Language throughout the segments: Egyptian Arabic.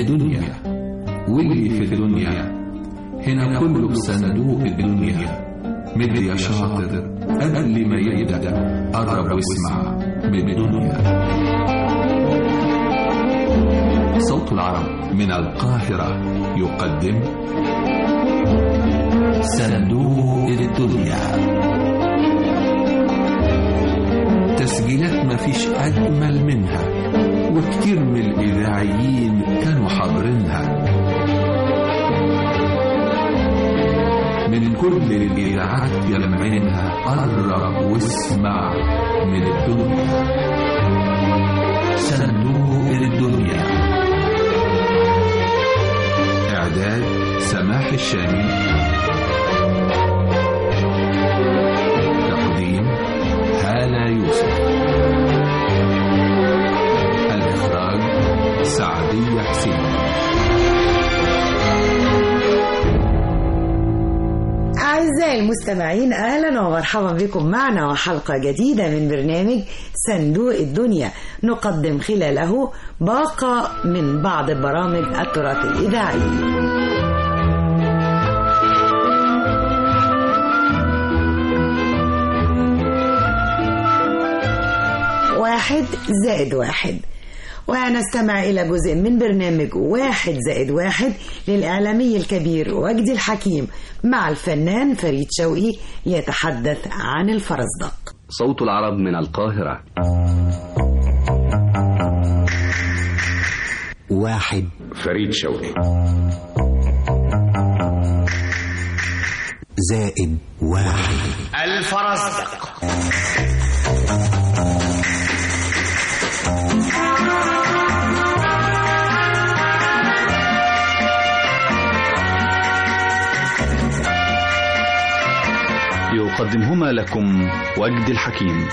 الدنيا واللي في الدنيا هنا كله في صندوق الدنيا مد يا شاطر قبل ما يبدأ قرب واسمع بالدنيا صوت العرب من القاهرة يقدم صندوق الدنيا تسجيلات مفيش أجمل منها وكتير من الإذاعيين كانوا حاضرينها من كل الإذاعات يلمعينها قرب واسمع من الدنيا صندوق الدنيا إعداد سماح الشامي تقديم هالة يوسف الإخراج سعدية حسين أعزائي المستمعين أهلا ومرحبا بكم معنا وحلقة جديدة من برنامج صندوق الدنيا نقدم خلاله باقة من بعض برامج التراث الإذاعي واحد زائد واحد ونستمع إلى جزء من برنامج واحد زائد واحد للإعلامي الكبير وجدي الحكيم مع الفنان فريد شوقي ليتحدث عن الفرزدق صوت العرب من القاهرة واحد فريد شوقي زائد واحد الفرزدق يقدمهما لكم وجد الحكيم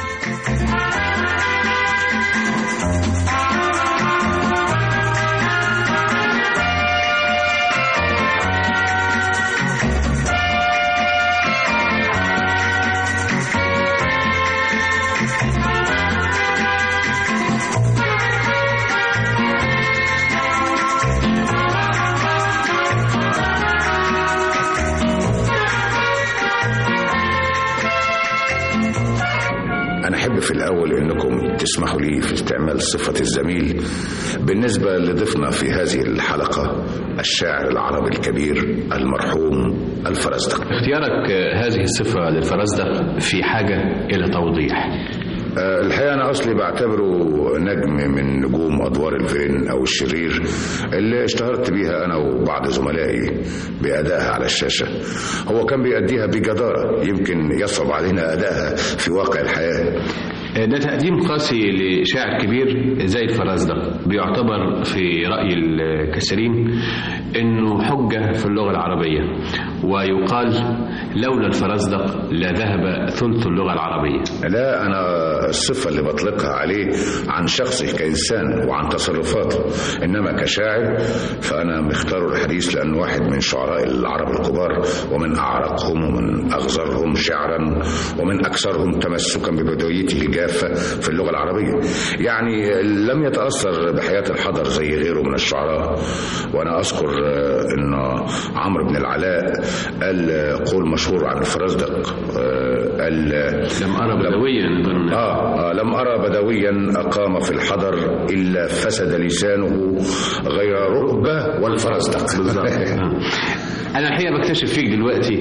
أنا أحب في الأول أنكم تسمحوا لي في استعمال صفة الزميل بالنسبة لضيفنا في هذه الحلقة الشاعر العربي الكبير المرحوم الفرزدق اختيارك هذه الصفة للفرزدق في حاجة إلى توضيح آه، الحقيقة أنا أصلي بعتبره نجم من نجوم أدوار الفيلن أو الشرير اللي اشتهرت بيها أنا وبعض زملائي بأدائها على الشاشة هو كان بيأديها بجدارة يمكن يصعب علينا أدائها في واقع الحياة ده تقديم قاسي لشاعر كبير زي الفرزدق بيعتبر في رأي الكثيرين انه حجة في اللغة العربية ويقال لولا الفرزدق لذهب ثلث اللغة العربية لا أنا الصفة اللي بطلقها عليه عن شخصه كإنسان وعن تصرفاته إنما كشاعر فأنا مختار الحديث لأنه واحد من شعراء العرب الكبار ومن أعرقهم ومن أغزرهم شعرا ومن أكثرهم تمسكا ببدويته الجافة في اللغة العربية يعني لم يتأثر بحياة الحضر زي غيره من الشعراء وأنا أذكر آه، أن عمرو بن العلاء قال آه، قول مشهور عن الفرزدق آه، قال لم أرى بدويا ضمن آه, آه لم أرى بدويا أقام في الحضر إلا فسد لسانه غير ركبة والفرزدق آه. أنا الحقيقة بكتشف فيك دلوقتي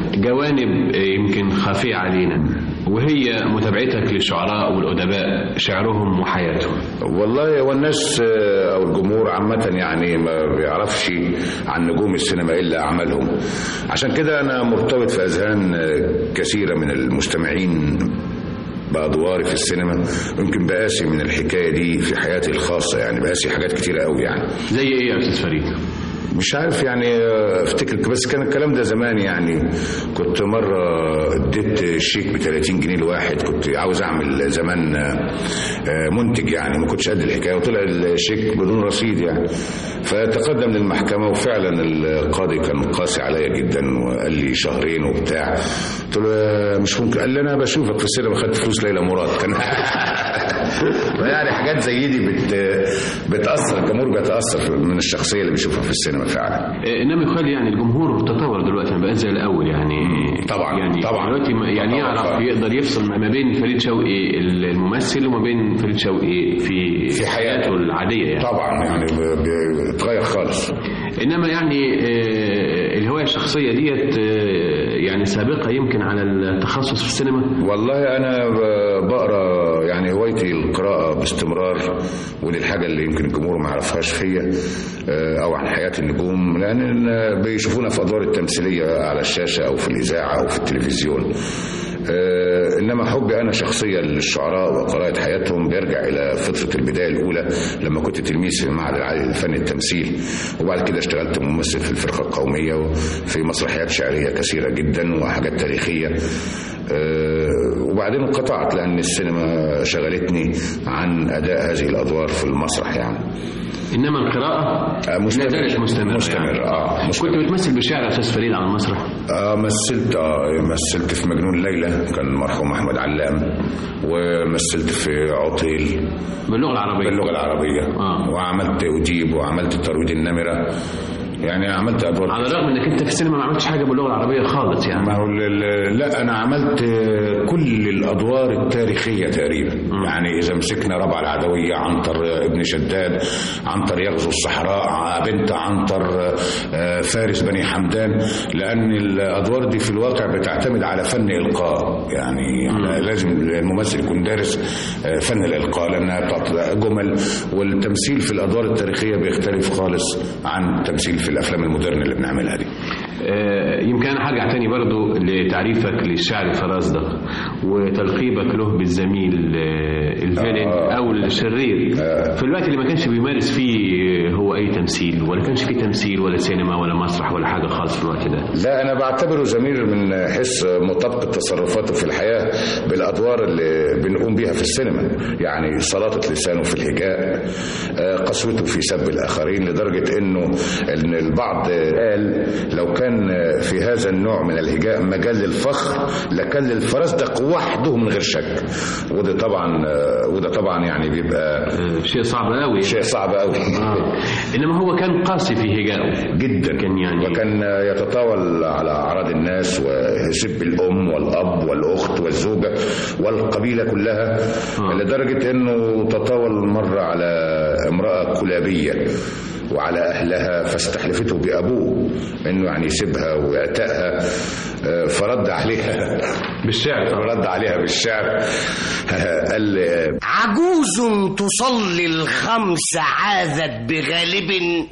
جوانب يمكن خفية علينا وهي متابعتك للشعراء والأدباء شعرهم وحياتهم والله والناس آه، أو الجمهور عامة يعني ما بيعرفش عن نجوم السينما إلا أعمالهم عشان كده أنا مرتبط في أذهان آه، كثيرة من المستمعين بأدواري في السينما يمكن بقاسي من الحكاية دي في حياتي الخاصة يعني بقاسي حاجات كتيرة قوي يعني زي إيه يا أستاذ فريد؟ مش عارف يعني آه، افتكر بس كان الكلام ده زمان يعني كنت مرة اديت شيك ب 30 جنيه لواحد كنت عاوز اعمل زمان آه، آه، منتج يعني ما كنتش قد الحكاية وطلع الشيك بدون رصيد يعني فتقدم للمحكمة وفعلا القاضي كان قاسي عليا جدا وقال لي شهرين وبتاع قلت له آه، مش ممكن قال لي انا بشوفك في السينما خدت فلوس ليلى مراد كان يعني حاجات زي دي بت بتاثر الجمهور بيتاثر من الشخصيه اللي بيشوفها في السينما فعلا آه، انما يقال يعني الجمهور تطور دلوقتي ما بقاش زي الاول يعني طبعاً، يعني طبعاً. دلوقتي ما- يعني طبعاً، يعرف طبعاً. يقدر يفصل ما بين فريد شوقي الممثل وما بين فريد شوقي في في حياته. العاديه يعني طبعا يعني ب- ب- بتغير خالص انما يعني آه، الهوايه الشخصيه ديت آه، يعني سابقه يمكن على التخصص في السينما والله انا ب- بقرا يعني هوايتي القراءه باستمرار ودي الحاجه اللي يمكن الجمهور ما يعرفهاش فيا آه، او عن حياه النجوم لان بيشوفونا في ادوار التمثيليه على الشاشه او في الاذاعه او في التلفزيون آه، انما حبي انا شخصيا للشعراء وقراءه حياتهم بيرجع الى فتره البدايه الاولى لما كنت تلميذ في المعهد العالي للفن التمثيل وبعد كده اشتغلت ممثل في الفرقه القوميه وفي مسرحيات شعريه كثيره جدا وحاجات تاريخيه آه، وبعدين انقطعت لان السينما شغلتني عن اداء هذه الادوار في المسرح يعني انما القراءه آه، مستمر. لا زالت مستمره مستمر، يعني. آه، مستمر. كنت بتمثل بالشعر يا استاذ فريد على المسرح آه مثلت آه مثلت في مجنون ليلى كان المرحوم احمد علام ومثلت في عطيل باللغه العربيه باللغه العربيه آه. وعملت اجيب وعملت ترويض النمره يعني عملت ادوار على الرغم انك انت في السينما ما عملتش حاجه باللغه العربيه خالص يعني ما هو ال- ال- لا انا عملت كل الادوار التاريخيه تقريبا يعني اذا مسكنا ربع العدويه عنتر ابن شداد عنتر يغزو الصحراء بنت عنتر آه، فارس بني حمدان لان الادوار دي في الواقع بتعتمد على فن القاء يعني على- لازم الممثل يكون دارس آه، فن الالقاء لانها بتعطي جمل والتمثيل في الادوار التاريخيه بيختلف خالص عن التمثيل في الافلام المودرن اللي بنعملها دي آه، يمكن انا هرجع تاني برضو لتعريفك للشاعر فرزدق وتلقيبك له بالزميل آه، الفيلن آه. او الشرير في الوقت اللي ما كانش بيمارس فيه هو اي تمثيل ولا كانش فيه تمثيل ولا سينما ولا مسرح ولا حاجه خالص في الوقت ده لا انا بعتبره زميل من حيث مطابقه تصرفاته في الحياه بالادوار اللي بنقوم بيها في السينما يعني سلاطه لسانه في الهجاء آه، قسوته في سب الاخرين لدرجه انه ان البعض قال لو كان في هذا النوع من الهجاء مجال للفخر لكان للفرزدق وحده من غير شك وده طبعا آه، وده طبعا يعني بيبقى آه، شيء صعب قوي شيء صعب قوي آه. انما هو كان قاسي في هجائه جدا كان يعني وكان يتطاول على اعراض الناس ويسب الام والاب والاخت والزوجه والقبيله كلها آه. لدرجه انه تطاول مره على امراه كلابيه وعلى اهلها فاستحلفته بابوه انه يعني يسيبها ويعتقها آه، فرد عليها بالشعر طبعا رد عليها بالشعر قال آه، عجوز تصلي الخمس عاذت بغالب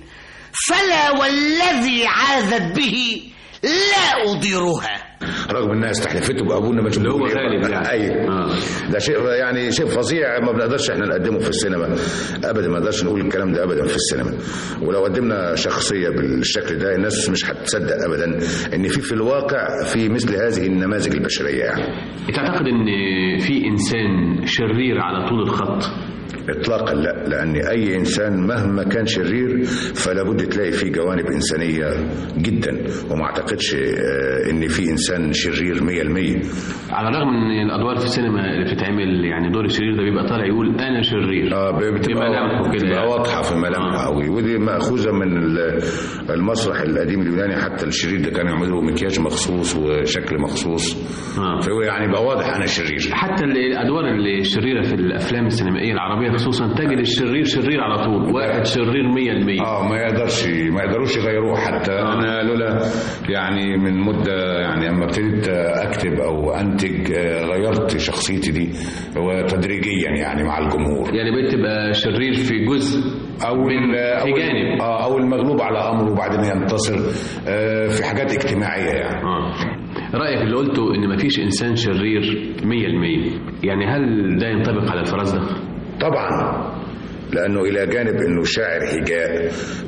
فلا والذي عاذت به لا أضيرها رغم انها استحلفته بابونا مجنون اللي هو غالب يعني. ايوه آه. ده شيء يعني شيء فظيع ما بنقدرش احنا نقدمه في السينما ابدا ما نقدرش نقول الكلام ده ابدا في السينما ولو قدمنا شخصيه بالشكل ده الناس مش هتصدق ابدا ان في في الواقع في مثل هذه النماذج البشريه يعني تعتقد ان في انسان شرير على طول الخط اطلاقا لا لان اي انسان مهما كان شرير فلا بد تلاقي فيه جوانب انسانيه جدا وما اعتقدش آه، ان في انسان شرير 100% على الرغم ان الادوار في السينما اللي بتتعمل يعني دور الشرير ده بيبقى طالع يقول انا شرير اه بتبقى بملامحه كده بتبقى يعني. واضحه في ملامحه آه. قوي ودي ماخوذه من ال- المسرح القديم اليوناني حتى الشرير ده كانوا يعملوا مكياج مخصوص وشكل مخصوص آه. فهو يعني بقى واضح انا شرير حتى الادوار اللي الشريره في الافلام السينمائيه العربيه خصوصا تجد الشرير شرير على طول واحد شرير 100% اه ما يقدرش ما يقدروش يغيروه حتى انا لولا يعني من مده يعني اما ابتديت اكتب او انتج آه، غيرت شخصيتي دي وتدريجيا يعني مع الجمهور يعني بقيت تبقى شرير في جزء او من- ال- في أو ال- جانب. اه او المغلوب على امره وبعدين ينتصر آه في حاجات اجتماعيه يعني اه رايك اللي قلته ان مفيش انسان شرير 100% يعني هل ده ينطبق على الفرزدق طبعا لانه الى جانب انه شاعر هجاء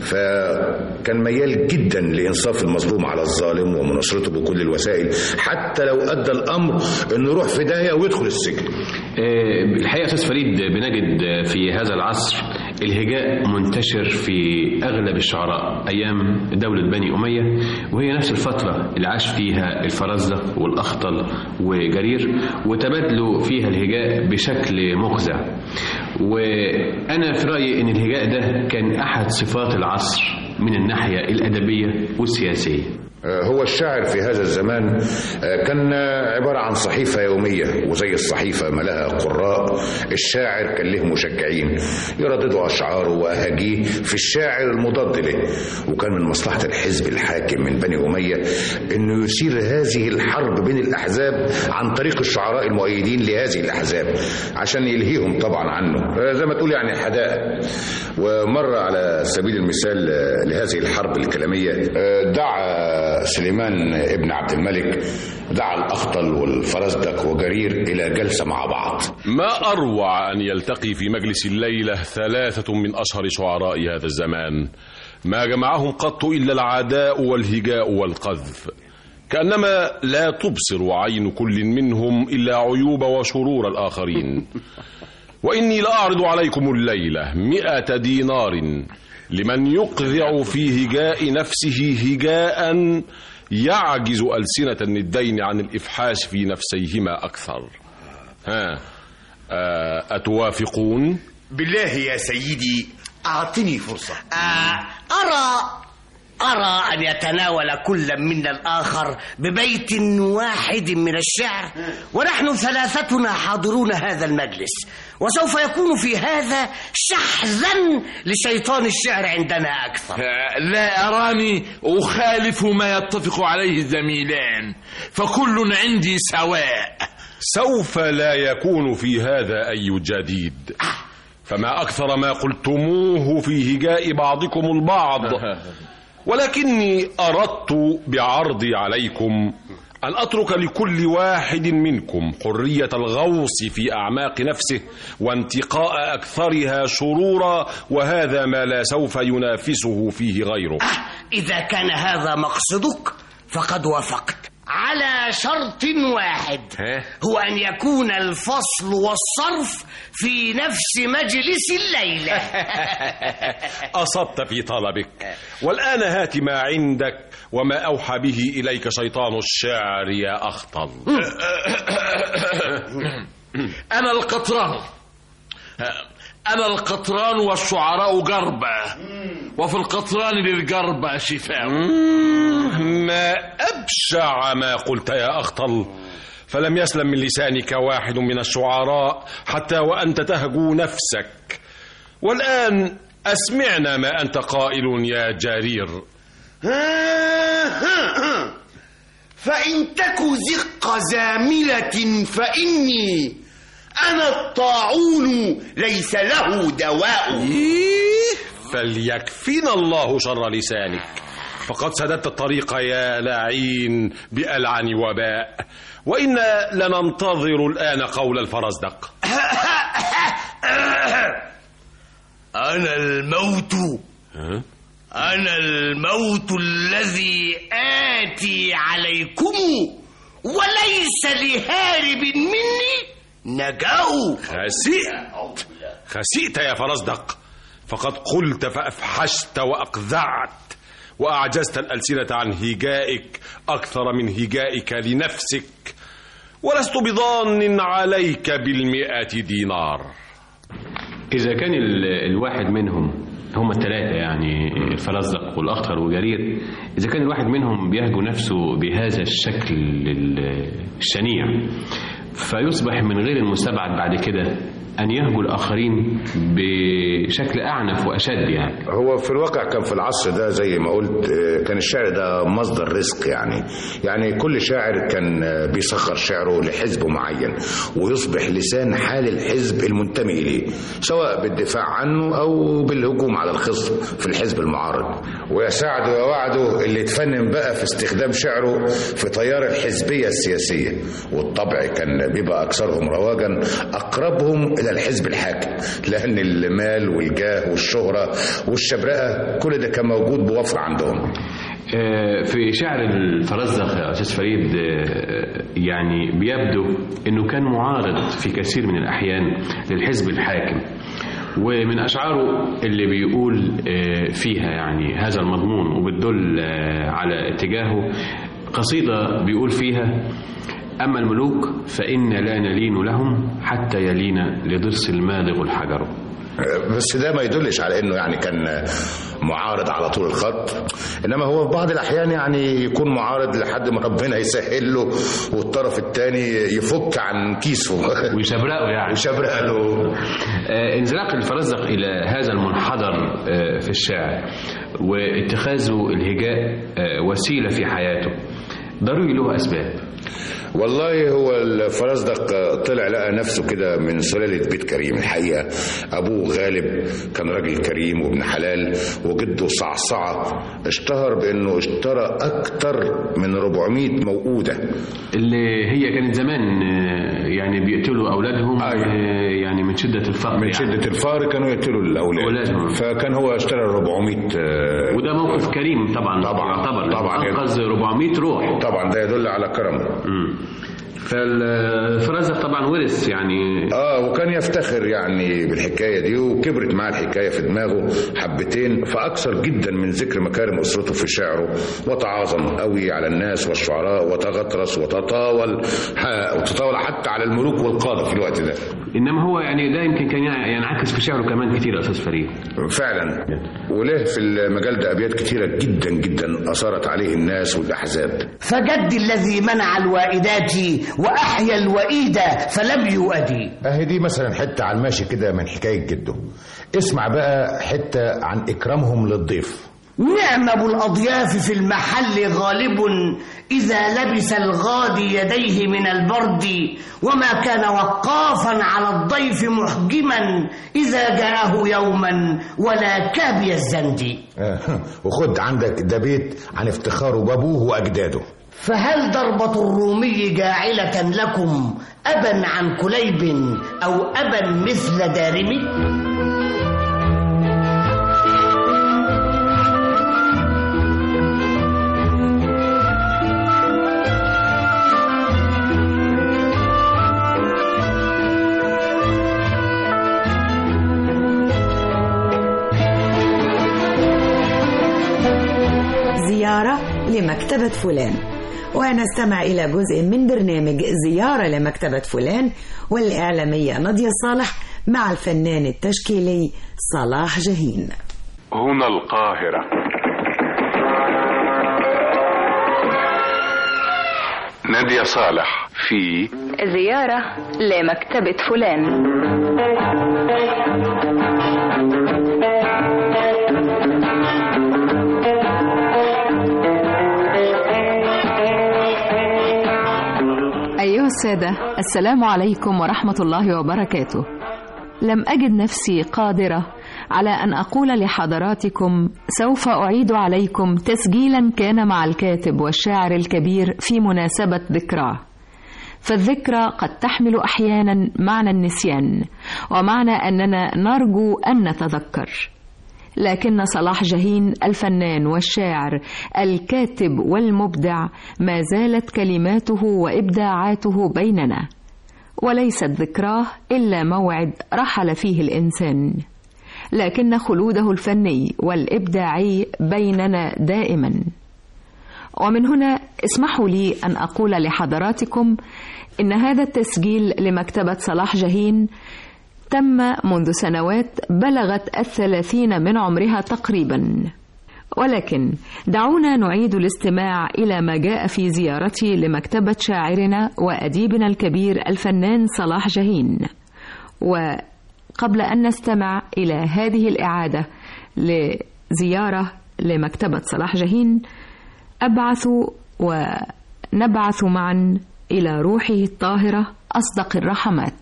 فكان ميال جدا لانصاف المظلوم على الظالم ومناصرته بكل الوسائل حتى لو ادى الامر انه يروح في داهيه ويدخل السجن آه، الحقيقه استاذ فريد بنجد في هذا العصر الهجاء منتشر في أغلب الشعراء أيام دولة بني أمية وهي نفس الفترة اللي عاش فيها الفرزدق والأخطل وجرير وتبادلوا فيها الهجاء بشكل مخزع وأنا في رأيي أن الهجاء ده كان أحد صفات العصر من الناحية الأدبية والسياسية هو الشاعر في هذا الزمان كان عبارة عن صحيفة يومية وزي الصحيفة ما لها قراء الشاعر كان له مشجعين يرددوا أشعاره وأهاجيه في الشاعر المضاد له وكان من مصلحة الحزب الحاكم من بني أمية أنه يثير هذه الحرب بين الأحزاب عن طريق الشعراء المؤيدين لهذه الأحزاب عشان يلهيهم طبعا عنه زي ما تقول يعني حدائق ومر على سبيل المثال لهذه الحرب الكلامية دعا سليمان ابن عبد الملك دعا الأخطل والفرزدق وجرير إلى جلسة مع بعض ما أروع أن يلتقي في مجلس الليلة ثلاثة من أشهر شعراء هذا الزمان ما جمعهم قط إلا العداء والهجاء والقذف كأنما لا تبصر عين كل منهم إلا عيوب وشرور الآخرين وإني لأعرض عليكم الليلة مئة دينار لمن يقذع في هجاء نفسه هجاء يعجز ألسنة الندين عن الإفحاش في نفسيهما أكثر ها أتوافقون؟ بالله يا سيدي أعطني فرصة آه أرى أرى أن يتناول كل منا الآخر ببيت واحد من الشعر ونحن ثلاثتنا حاضرون هذا المجلس وسوف يكون في هذا شحذا لشيطان الشعر عندنا أكثر لا أراني أخالف ما يتفق عليه الزميلان فكل عندي سواء سوف لا يكون في هذا أي جديد فما أكثر ما قلتموه في هجاء بعضكم البعض ولكني أردت بعرضي عليكم أن أترك لكل واحد منكم حرية الغوص في أعماق نفسه وانتقاء أكثرها شرورا وهذا ما لا سوف ينافسه فيه غيره إذا كان هذا مقصدك فقد وافقت على شرط واحد هو أن يكون الفصل والصرف في نفس مجلس الليلة أصبت في طلبك والآن هات ما عندك وما أوحى به إليك شيطان الشعر يا أخطل أنا القطران أنا القطران والشعراء جربة وفي القطران للجربة شفاء ما أبشع ما قلت يا أخطل فلم يسلم من لسانك واحد من الشعراء حتى وأنت تهجو نفسك والآن أسمعنا ما أنت قائل يا جرير فإن تك زق زاملة فإني أنا الطاعون ليس له دواء إيه فليكفينا الله شر لسانك فقد سددت الطريق يا لعين بألعن وباء وإنا لننتظر الآن قول الفرزدق أنا الموت أنا الموت الذي آتي عليكم وليس لهارب مني نجاه خسئت خسئت يا فرزدق فقد قلت فأفحشت وأقذعت وأعجزت الألسنة عن هجائك أكثر من هجائك لنفسك ولست بضان عليك بالمئة دينار إذا كان الواحد منهم هم الثلاثة يعني الفرزدق والأخطر وجرير إذا كان الواحد منهم بيهجو نفسه بهذا الشكل الشنيع فيصبح من غير المستبعد بعد كده أن يهجو الآخرين بشكل أعنف وأشد يعني هو في الواقع كان في العصر ده زي ما قلت كان الشعر ده مصدر رزق يعني يعني كل شاعر كان بيسخر شعره لحزب معين ويصبح لسان حال الحزب المنتمي إليه سواء بالدفاع عنه أو بالهجوم على الخصم في الحزب المعارض ويساعده ويوعده اللي اتفنن بقى في استخدام شعره في تيار الحزبية السياسية والطبع كان بيبقى أكثرهم رواجا أقربهم إلى الحزب الحاكم لأن المال والجاه والشهرة والشبرقة كل ده كان موجود بوفر عندهم في شعر الفرزدق يا أستاذ فريد يعني بيبدو أنه كان معارض في كثير من الأحيان للحزب الحاكم ومن أشعاره اللي بيقول آه، فيها يعني هذا المضمون وبتدل آه، على اتجاهه قصيدة بيقول فيها أما الملوك فإن لا نلين لهم حتى يلين لضرس المادغ الحجر بس ده ما يدلش على انه يعني كان معارض على طول الخط انما هو في بعض الاحيان يعني يكون معارض لحد ما ربنا يسهل له والطرف الثاني يفك عن كيسه ويشبرقه يعني ويشبرق له آه، انزلاق الفرزدق إلى هذا المنحدر آه، في الشعر واتخاذه الهجاء آه، وسيلة في حياته ضروري له أسباب والله هو الفرزدق طلع لقى نفسه كده من سلالة بيت كريم الحقيقة أبوه غالب كان راجل كريم وابن حلال وجده صعصعة اشتهر بأنه اشترى أكتر من 400 موؤودة اللي هي كانت زمان آه، يعني بيقتلوا أولادهم أيوة. آه، يعني من شدة الفقر من يعني. شدة الفقر كانوا يقتلوا الأولاد أولادهم. فكان هو اشترى 400 آه، وده موقف كريم طبعا طبعاً، يعتبر طبعاً. انقذ 400 روح طبعا ده يدل على كرمه مم. فالفرزدق طبعا ورث يعني اه وكان يفتخر يعني بالحكايه دي وكبرت معاه الحكايه في دماغه حبتين فاكثر جدا من ذكر مكارم اسرته في شعره وتعاظم قوي على الناس والشعراء وتغطرس وتطاول ها- وتطاول حتى على الملوك والقاده في الوقت ده انما هو يعني ده يمكن كان ينعكس في شعره كمان كتير يا استاذ فريد فعلا وله في المجال ده ابيات كتيره جدا جدا اثارت عليه الناس والاحزاب فجد الذي منع الوائدات وأحيا الوئيد فلم يؤدي اهي دي مثلا حته على الماشي كده من حكايه جده اسمع بقى حته عن اكرامهم للضيف نعم ابو الاضياف في المحل غالب اذا لبس الغادي يديه من البرد وما كان وقافا على الضيف محجما اذا جاءه يوما ولا كابي الزند آه، وخد عندك ده بيت عن افتخاره بابوه واجداده فهل ضربة الرومي جاعلة لكم أبا عن كليب أو أبا مثل دارم زيارة لمكتبة فلان ونستمع إلى جزء من برنامج زيارة لمكتبة فلان والإعلامية نادية صالح مع الفنان التشكيلي صلاح جهين هنا القاهرة نادية صالح في زيارة لمكتبة فلان أيها السادة السلام عليكم ورحمة الله وبركاته لم أجد نفسي قادرة على أن أقول لحضراتكم سوف أعيد عليكم تسجيلا كان مع الكاتب والشاعر الكبير في مناسبة ذكراه فالذكرى قد تحمل أحيانا معنى النسيان ومعنى أننا نرجو أن نتذكر لكن صلاح جهين الفنان والشاعر الكاتب والمبدع ما زالت كلماته وإبداعاته بيننا وليست ذكراه إلا موعد رحل فيه الإنسان لكن خلوده الفني والإبداعي بيننا دائما ومن هنا اسمحوا لي أن أقول لحضراتكم إن هذا التسجيل لمكتبة صلاح جهين تم منذ سنوات بلغت الثلاثين من عمرها تقريبا ولكن دعونا نعيد الاستماع إلى ما جاء في زيارتي لمكتبة شاعرنا وأديبنا الكبير الفنان صلاح جهين وقبل أن نستمع إلى هذه الإعادة لزيارة لمكتبة صلاح جهين أبعث ونبعث معا إلى روحه الطاهرة أصدق الرحمات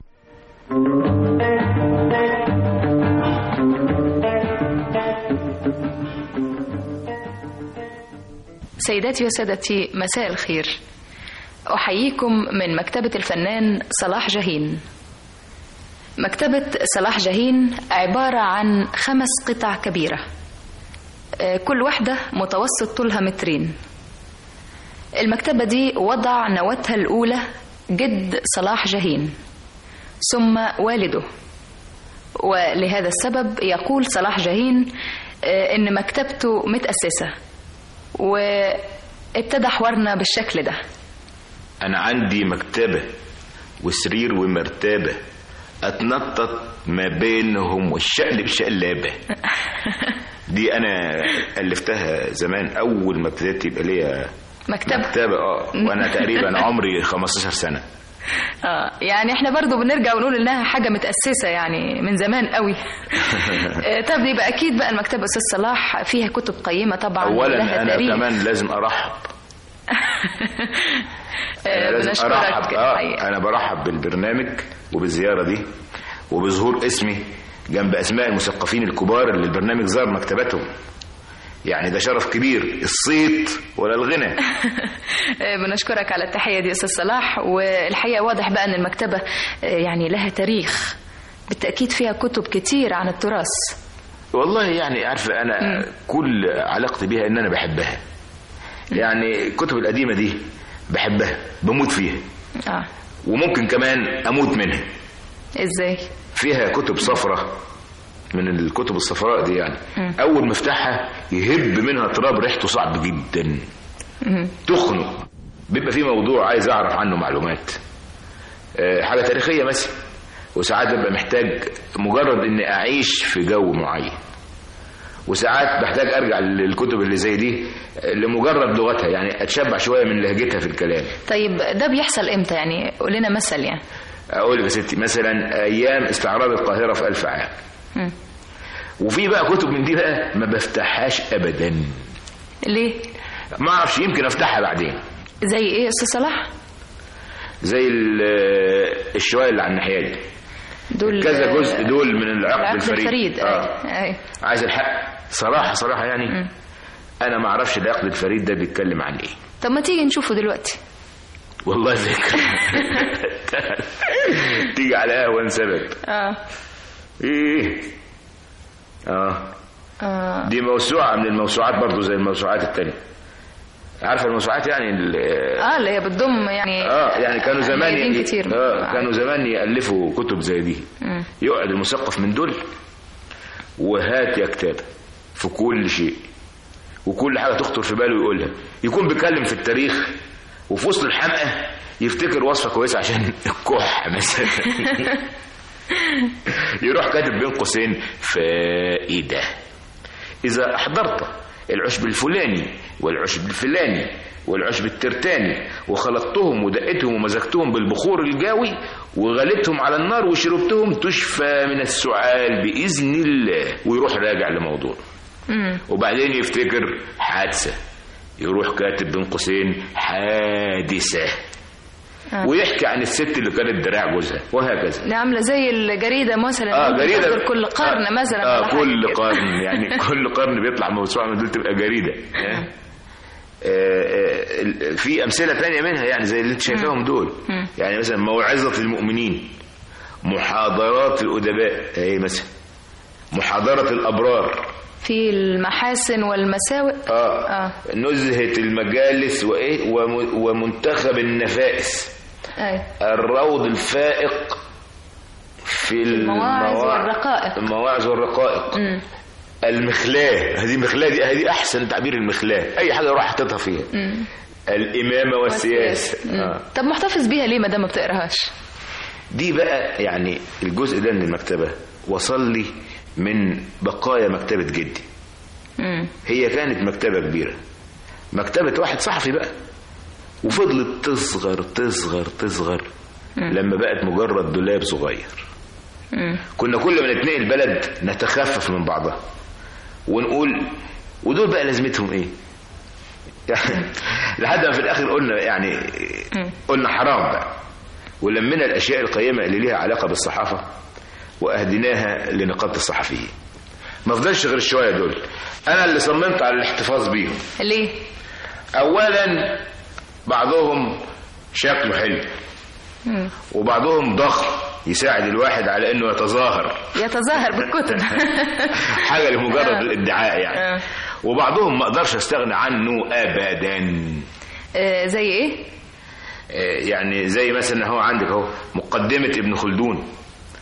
سيداتي وسادتي مساء الخير أحييكم من مكتبة الفنان صلاح جهين مكتبة صلاح جهين عبارة عن خمس قطع كبيرة كل واحدة متوسط طولها مترين المكتبة دي وضع نواتها الأولى جد صلاح جهين ثم والده ولهذا السبب يقول صلاح جاهين آه، إن مكتبته متأسسة وابتدى حوارنا بالشكل ده انا عندي مكتبة وسرير ومرتبة اتنطط ما بينهم والشقلب شقلابة دي انا الفتها زمان اول ما ابتديت يبقى ليا مكتبة مكتبة اه وانا تقريبا عمري 15 سنة آه يعني احنا برضو بنرجع ونقول انها حاجة متأسسة يعني من زمان قوي آه، طب يبقى اكيد بقى المكتبة استاذ صلاح فيها كتب قيمة طبعا ولها اولا انا تاريخ. كمان لازم ارحب آه، أنا لازم بنشكرك ارحب اه الحقيقة. انا برحب بالبرنامج وبالزيارة دي وبظهور اسمي جنب اسماء المثقفين الكبار اللي البرنامج زار مكتبتهم يعني ده شرف كبير الصيت ولا الغنى آه، بنشكرك على التحية دي أستاذ صلاح والحقيقة واضح بقى أن المكتبة آه، يعني لها تاريخ بالتأكيد فيها كتب كتير عن التراث والله يعني عارفة أنا كل علاقتي بيها إن أنا بحبها يعني الكتب القديمة دي بحبها بموت فيها آه. وممكن كمان أموت منها إزاي؟ فيها كتب صفرة من الكتب الصفراء دي يعني مم. أول ما افتحها يهب منها تراب ريحته صعب جدا مم. تخنق بيبقى في موضوع عايز أعرف عنه معلومات آه، حاجة تاريخية مثلا وساعات ببقى محتاج مجرد إني أعيش في جو معين وساعات بحتاج أرجع للكتب اللي زي دي آه، لمجرد لغتها يعني أتشبع شوية من لهجتها في الكلام طيب ده بيحصل إمتى يعني قول لنا مثل يعني أقول لك يا ستي مثلا أيام استعراض القاهرة في ألف عام مم. وفي بقى كتب من دي بقى ما بفتحهاش أبدا ليه؟ ما أعرفش يمكن أفتحها بعدين زي إيه يا أستاذ صلاح؟ زي ال- الشوية اللي على الناحية دي دول كذا جزء دول من العقد, العقد الفريد, الفريد آه. أي. أي. عايز الحق صراحة صراحة يعني أنا ما أعرفش العقد الفريد ده بيتكلم عن إيه طب ما تيجي نشوفه دلوقتي والله فكرة تيجي على قهوة سبب آه. إيه آه آه. دي موسوعة من الموسوعات برضو زي الموسوعات التانية عارفة الموسوعات يعني ال- اه اللي هي بتضم يعني اه يعني كانوا زمان ملايين ي- كتير اه كانوا زمان يألفوا كتب زي دي مم. يقعد المثقف من دول وهات يا كتاب في كل شيء وكل حاجة تخطر في باله يقولها يكون بيتكلم في التاريخ وفي وسط الحمقى يفتكر وصفة كويسة عشان الكح مثلا يروح كاتب بين قوسين فائدة إذا أحضرت العشب الفلاني والعشب الفلاني والعشب الترتاني وخلطتهم ودقتهم ومزجتهم بالبخور الجاوي وغلبتهم على النار وشربتهم تشفى من السعال بإذن الله ويروح راجع لموضوع مم. وبعدين يفتكر حادثة يروح كاتب بين قوسين حادثة آه. ويحكي عن الست اللي كانت دراع جوزها وهكذا دي عاملة زي الجريدة مثلا اه ممكن جريدة تصدر كل قرن آه مثلا اه ولا حاجة كل كده. قرن يعني كل قرن بيطلع موسوعة من دول تبقى جريدة آه. آه، آه، ال- في أمثلة تانية منها يعني زي اللي انت شايفاهم دول مم. يعني مثلا موعظة المؤمنين محاضرات الأدباء اهي مثلا محاضرة الأبرار في المحاسن والمساوئ آه. اه نزهة المجالس وإيه وم- ومنتخب النفائس اي الروض الفائق في المواعظ المواع- والرقائق. المواعظ والرقائق مم. المخلاة هذه مخلاة دي هذه أحسن تعبير المخلاة أي حاجة أروح حاططها فيها مم. الإمامة والسياسة مم. آه. طب محتفظ بيها ليه ما دام ما بتقراهاش دي بقى يعني الجزء ده من المكتبة وصل لي من بقايا مكتبة جدي مم. هي كانت مكتبة كبيرة مكتبة واحد صحفي بقى وفضلت تصغر تصغر تصغر لما بقت مجرد دولاب صغير مم. كنا كل ما نتنقل بلد نتخفف من بعضها ونقول ودول بقى لازمتهم ايه يعني لحد ما في الاخر قلنا يعني قلنا حرام بقى ولمنا الاشياء القيمه اللي ليها علاقه بالصحافه واهديناها لنقابه الصحفيين ما فضلش غير الشويه دول انا اللي صممت على الاحتفاظ بيهم ليه اولا بعضهم شكله حلو مم. وبعضهم ضخم يساعد الواحد على انه يتظاهر يتظاهر بالكتب حاجه لمجرد آه. الادعاء يعني آه. وبعضهم ما اقدرش استغنى عنه ابدا آه، زي ايه آه، يعني زي مثلا هو عندك اهو مقدمه ابن خلدون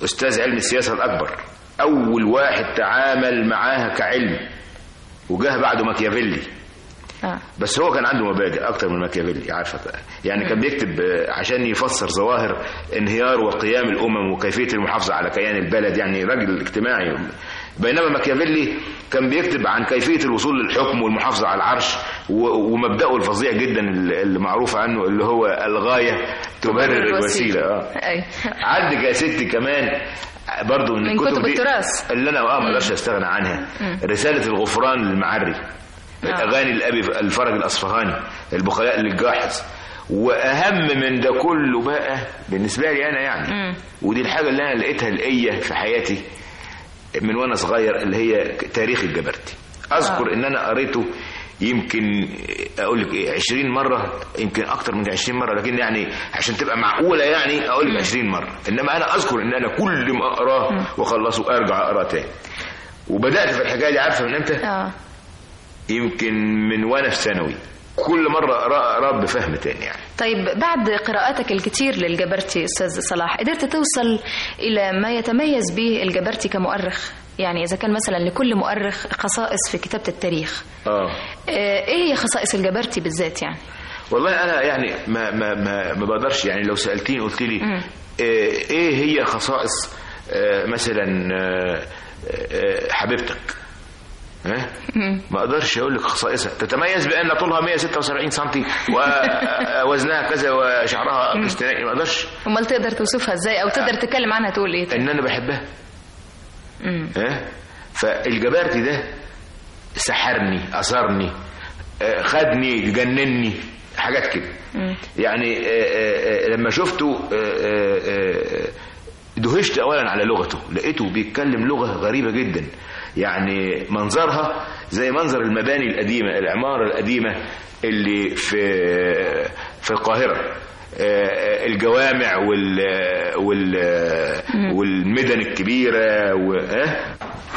استاذ علم السياسه الاكبر اول واحد تعامل معاها كعلم وجاه بعده ماكيافيلي آه. بس هو كان عنده مبادئ اكتر من ماكيافيلي عارفه بقى. يعني كان بيكتب آه، عشان يفسر ظواهر انهيار وقيام الامم وكيفيه المحافظه على كيان البلد يعني راجل اجتماعي بينما ماكيافيلي كان بيكتب عن كيفيه الوصول للحكم والمحافظه على العرش و- ومبداه الفظيع جدا اللي اللي معروف عنه اللي هو الغايه تبرر الوسيله اه أي. عندك يا ستي كمان برضو من, من الكتب كتب دي التراث. اللي انا اه ما اقدرش استغنى عنها مم. رساله الغفران للمعري اغاني الابي الفرج الاصفهاني البخلاء للجاحظ واهم من ده كله بقى بالنسبه لي انا يعني مم. ودي الحاجه اللي انا لقيتها لقيه في حياتي من وانا صغير اللي هي تاريخ الجبرتي اذكر آه. ان انا قريته يمكن اقول لك ايه 20 مره يمكن اكتر من 20 مره لكن يعني عشان تبقى معقوله يعني اقول لك 20 مره انما انا اذكر ان انا كل ما اقراه واخلصه ارجع اقراه تاني وبدات في الحكايه دي عارفه من امتى؟ اه يمكن من وانا في ثانوي كل مره اقراه اقراه بفهم تاني يعني طيب بعد قراءاتك الكتير للجبرتي استاذ صلاح قدرت توصل الى ما يتميز به الجبرتي كمؤرخ يعني اذا كان مثلا لكل مؤرخ خصائص في كتابه التاريخ اه آه، ايه هي خصائص الجبرتي بالذات يعني والله انا يعني ما ما ما, ما بقدرش يعني لو سالتيني قلت لي مم. آه، ايه هي خصائص آه، مثلا آه، آه، حبيبتك ها مم. ما اقدرش اقول لك خصائصها تتميز بان طولها 176 سم ووزنها كذا وشعرها كستنائي ما اقدرش امال تقدر توصفها ازاي او تقدر تتكلم عنها تقول ايه ان انا بحبها مم. ها فالجبارتي ده سحرني اثرني آه، خدني جنني حاجات كده مم. يعني آه، آه، آه، لما شفته آه، آه، آه، دهشت اولا على لغته لقيته بيتكلم لغه غريبه جدا يعني منظرها زي منظر المباني القديمه العماره القديمه اللي في في القاهره آه، الجوامع وال وال والمدن الكبيره و ها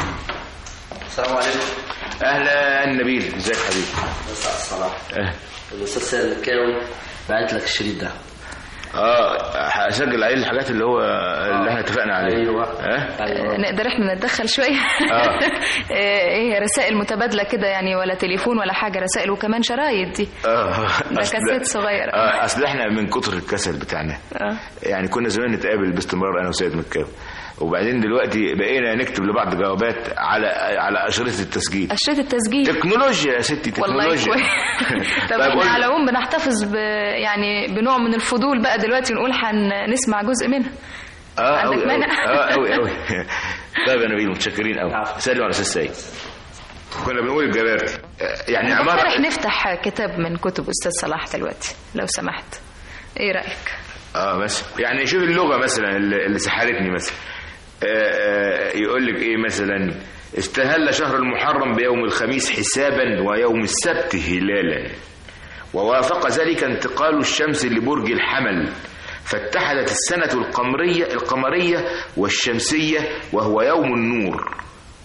السلام عليكم اهلا نبيل ازيك حبيبي صلاح اه الاستاذ سيد الكاوي بعت لك الشريط ده اه هسجل عليه الحاجات اللي هو اللي احنا اتفقنا عليها ايوه اه آه، نقدر احنا نتدخل شويه آه. آه، ايه رسائل متبادله كده يعني ولا تليفون ولا حاجه رسائل وكمان شرايط دي اه ده أصل- كاسيت صغير اه اصل احنا من كتر الكسل بتاعنا اه يعني كنا زمان نتقابل باستمرار انا وسيد مكاوي وبعدين دلوقتي بقينا نكتب لبعض جوابات على على اشرطه التسجيل اشرطه التسجيل تكنولوجيا يا ستي والله تكنولوجيا كويس طب طيب احنا قول- على العموم بنحتفظ ب يعني بنوع من الفضول بقى دلوقتي ونقول هنسمع جزء منها اه عندك قوي قوي مانع؟ اه قوي قوي طيب يا نبيل متشكرين قوي سلموا على استاذ سيد كنا بنقول الجبارتي آه، يعني أنا عماره بقترح نفتح كتاب من كتب استاذ صلاح دلوقتي لو سمحت ايه رايك اه مثلا يعني شوف اللغه مثلا اللي اللي سحرتني مثلا آه، آه، يقول لك ايه مثلا استهل شهر المحرم بيوم الخميس حسابا ويوم السبت هلالا ووافق ذلك انتقال الشمس لبرج الحمل فاتحدت السنة القمرية القمرية والشمسية وهو يوم النور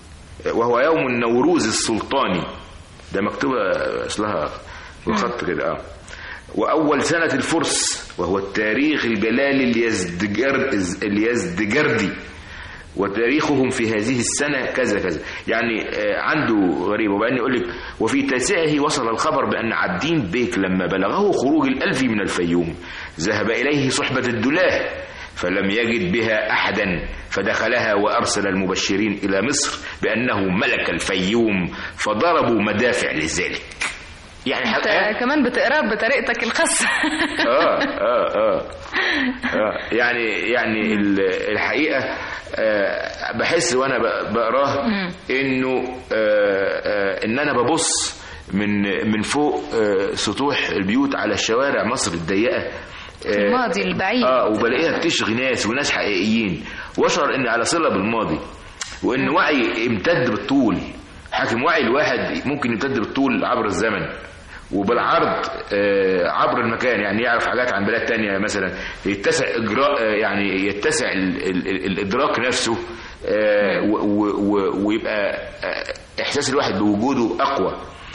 وهو يوم النوروز السلطاني ده مكتوبة أصلها بالخط كده اه وأول سنة الفرس وهو التاريخ الجلالي اليزدجر اليزدجردي وتاريخهم في هذه السنة كذا كذا يعني آه، عنده غريب وبعدين يقول لك وفي تاسعه وصل الخبر بأن عبدين بيك لما بلغه خروج الألف من الفيوم ذهب إليه صحبة الدلاه فلم يجد بها أحدا فدخلها وأرسل المبشرين إلى مصر بأنه ملك الفيوم فضربوا مدافع لذلك يعني انت حق- كمان بتقراه بطريقتك الخاصه اه اه اه آه، يعني يعني ال- الحقيقه آه، بحس وانا ب- بقراه انه آه، آه، ان انا ببص من من فوق آه، سطوح البيوت على الشوارع مصر الضيقه في الماضي البعيد اه وبلاقيها بتشغي ناس وناس حقيقيين واشعر اني على صله بالماضي وان وعي امتد بالطول حاكم وعي الواحد ممكن يمتد بالطول عبر الزمن وبالعرض آه، عبر المكان يعني يعرف حاجات عن بلاد تانية مثلا يتسع اجراء آه، يعني يتسع ال ال ال الادراك نفسه آه، و- و- و- ويبقى آه، احساس الواحد بوجوده اقوى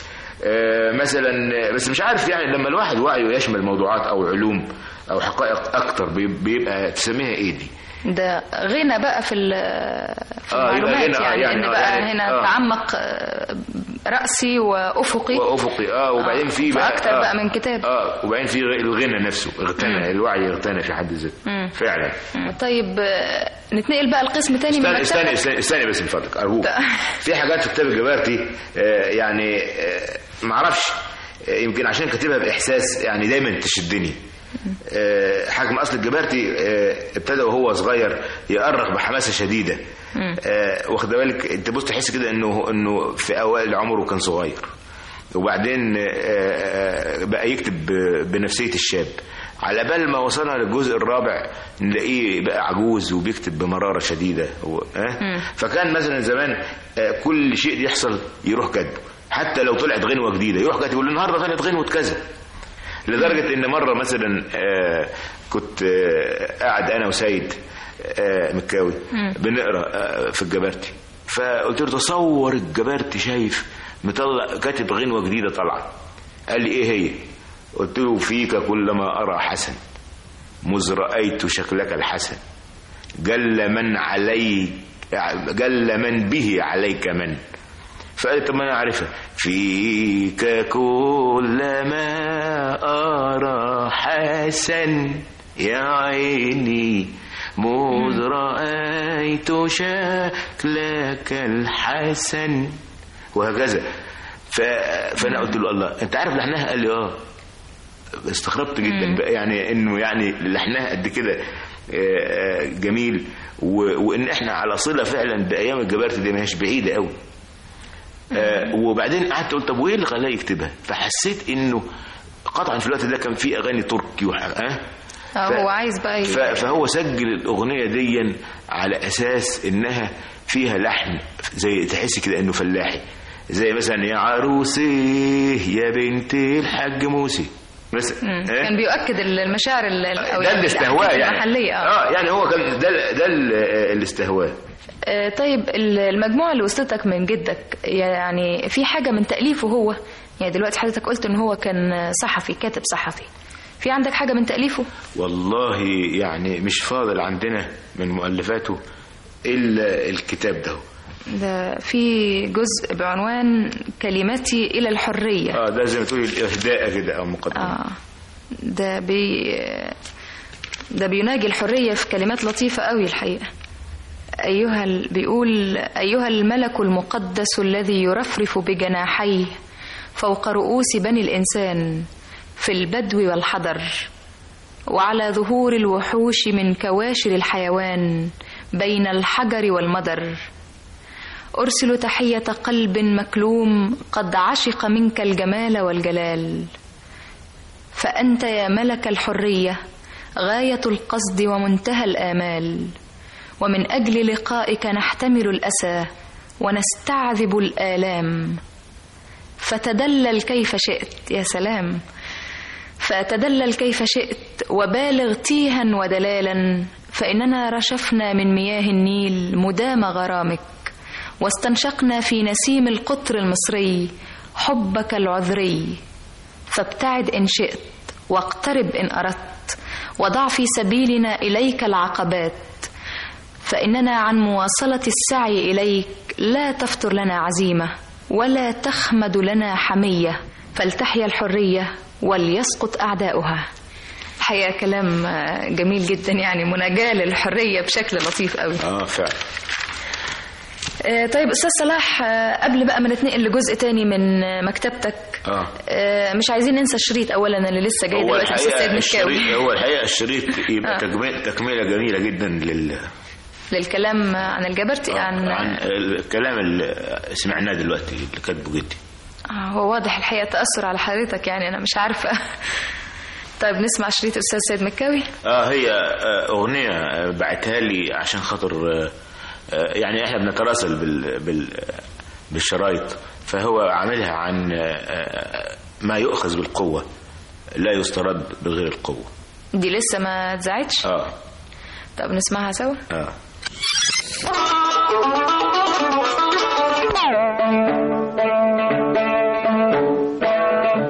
آه، مثلا بس مش عارف يعني لما الواحد وعيه يشمل موضوعات او علوم او حقائق اكتر بي- بيبقى تسميها ايه دي ده غنى بقى في ال- في آه، يبقى المعلومات غنى، آه، يعني, يعني- ان آه، بقى يعني- هنا آه. تعمق آه، رأسي وأفقي وافقي اه وبعدين في بقى فأكتر آه بقى من كتاب اه وبعدين في الغنى نفسه اغتنى الوعي اغتنى في حد ذاته مم. فعلا مم. طيب آه، نتنقل بقى لقسم تاني من استنى استنى مكتبك. استنى, استنى بس من فضلك ارجوك في حاجات في كتاب الجبارتي آه يعني آه ما اعرفش آه يمكن عشان كاتبها باحساس يعني دايما تشدني آه حجم اصل الجبارتي آه ابتدى وهو صغير يأرخ بحماسه شديده آه واخد بالك انت بص تحس كده انه انه في اوائل عمره كان صغير وبعدين آه، آه، بقى يكتب ب- بنفسيه الشاب على بال ما وصلنا للجزء الرابع نلاقيه بقى عجوز وبيكتب بمراره شديده و... آه؟ فكان مثلا زمان آه، كل شيء يحصل يروح كاتبه حتى لو طلعت غنوه جديده يروح كاتب يقول النهارده طلعت غنوه كذا لدرجه ان مره مثلا آه، كنت آه، قاعد انا وسيد آه، مكاوي بنقرا آه، في الجبرتي فقلت له تصور الجبرتي شايف مطلع كاتب غنوه جديده طالعه قال لي ايه هي قلت له فيك كلما ارى حسن مذ رايت شكلك الحسن جل من عليك جل من به عليك من فقال طب ما انا عارفها فيك كلما ارى حسن يا عيني مذ رأيت شكلك الحسن وهكذا ف... فانا قلت له الله انت عارف لحنها قال لي اه استغربت جدا بقى يعني انه يعني لحنها قد كده آه، آه، جميل و... وان احنا على صله فعلا بايام الجبارتي دي ما هيش بعيده قوي آه وبعدين قعدت قلت طب وايه اللي خلاه يكتبها فحسيت انه قطعا في الوقت ده كان في اغاني تركي وح... أه؟ آه، هو عايز بقى ي- ف... فهو سجل الاغنيه دي على اساس انها فيها لحن زي تحس كده انه فلاحي زي مثلا يا عروسي يا بنت الحاج موسي مثلا مم. آه؟ كان بيؤكد المشاعر ال- ال- أو ده اللي استهواه الأحاسيس يعني المحلية آه. اه يعني هو كان ده ده ال- اللي استهواه آه، طيب ال- المجموعة اللي وصلتك من جدك يعني في حاجة من تأليفه هو يعني دلوقتي حضرتك قلت ان هو كان صحفي كاتب صحفي في عندك حاجة من تأليفه والله يعني مش فاضل عندنا من مؤلفاته الا الكتاب ده ده في جزء بعنوان كلمتي إلى الحرية اه ده زي ما تقولي الاهداء كده او مقدمه آه ده بي ده بيناجي الحرية في كلمات لطيفة قوي الحقيقة أيها ال... بيقول أيها الملك المقدس الذي يرفرف بجناحيه فوق رؤوس بني الإنسان في البدو والحضر وعلى ظهور الوحوش من كواشر الحيوان بين الحجر والمدر أرسل تحية قلب مكلوم قد عشق منك الجمال والجلال فأنت يا ملك الحرية غاية القصد ومنتهى الآمال ومن أجل لقائك نحتمل الأسى ونستعذب الآلام فتدلل كيف شئت يا سلام فتدلل كيف شئت وبالغ تيها ودلالا فإننا رشفنا من مياه النيل مدام غرامك واستنشقنا في نسيم القطر المصري حبك العذري فابتعد إن شئت واقترب إن أردت وضع في سبيلنا إليك العقبات فإننا عن مواصلة السعي إليك لا تفتر لنا عزيمة ولا تخمد لنا حمية فلتحيا الحرية وليسقط أعداؤها الحقيقة كلام آه، جميل جدا يعني مناجاة للحرية بشكل لطيف قوي اه فعلا آه، طيب أستاذ صلاح آه، قبل بقى ما نتنقل لجزء تاني من آه، مكتبتك اه آه، مش عايزين ننسى الشريط أولا اللي لسه جاي هو دلوقتي أستاذ الحقيقه سيد مكاوي الشريط هو الحقيقه الشريط يبقى آه. تكمله تكمله جميله جدا لل للكلام عن الجبرتي عن عن الكلام اللي سمعناه دلوقتي اللي كاتبه جدي آه، هو واضح الحقيقة تأثر على حضرتك يعني أنا مش عارفة طيب نسمع شريط أستاذ سيد مكاوي اه هي آه، اغنيه آه، بعتها لي عشان خاطر آه، آه، يعني احنا بنتراسل بال بال بالشرايط فهو عاملها عن آه، آه، ما يؤخذ بالقوه لا يسترد بغير القوه دي لسه ما اتذاعتش اه طب نسمعها سوا اه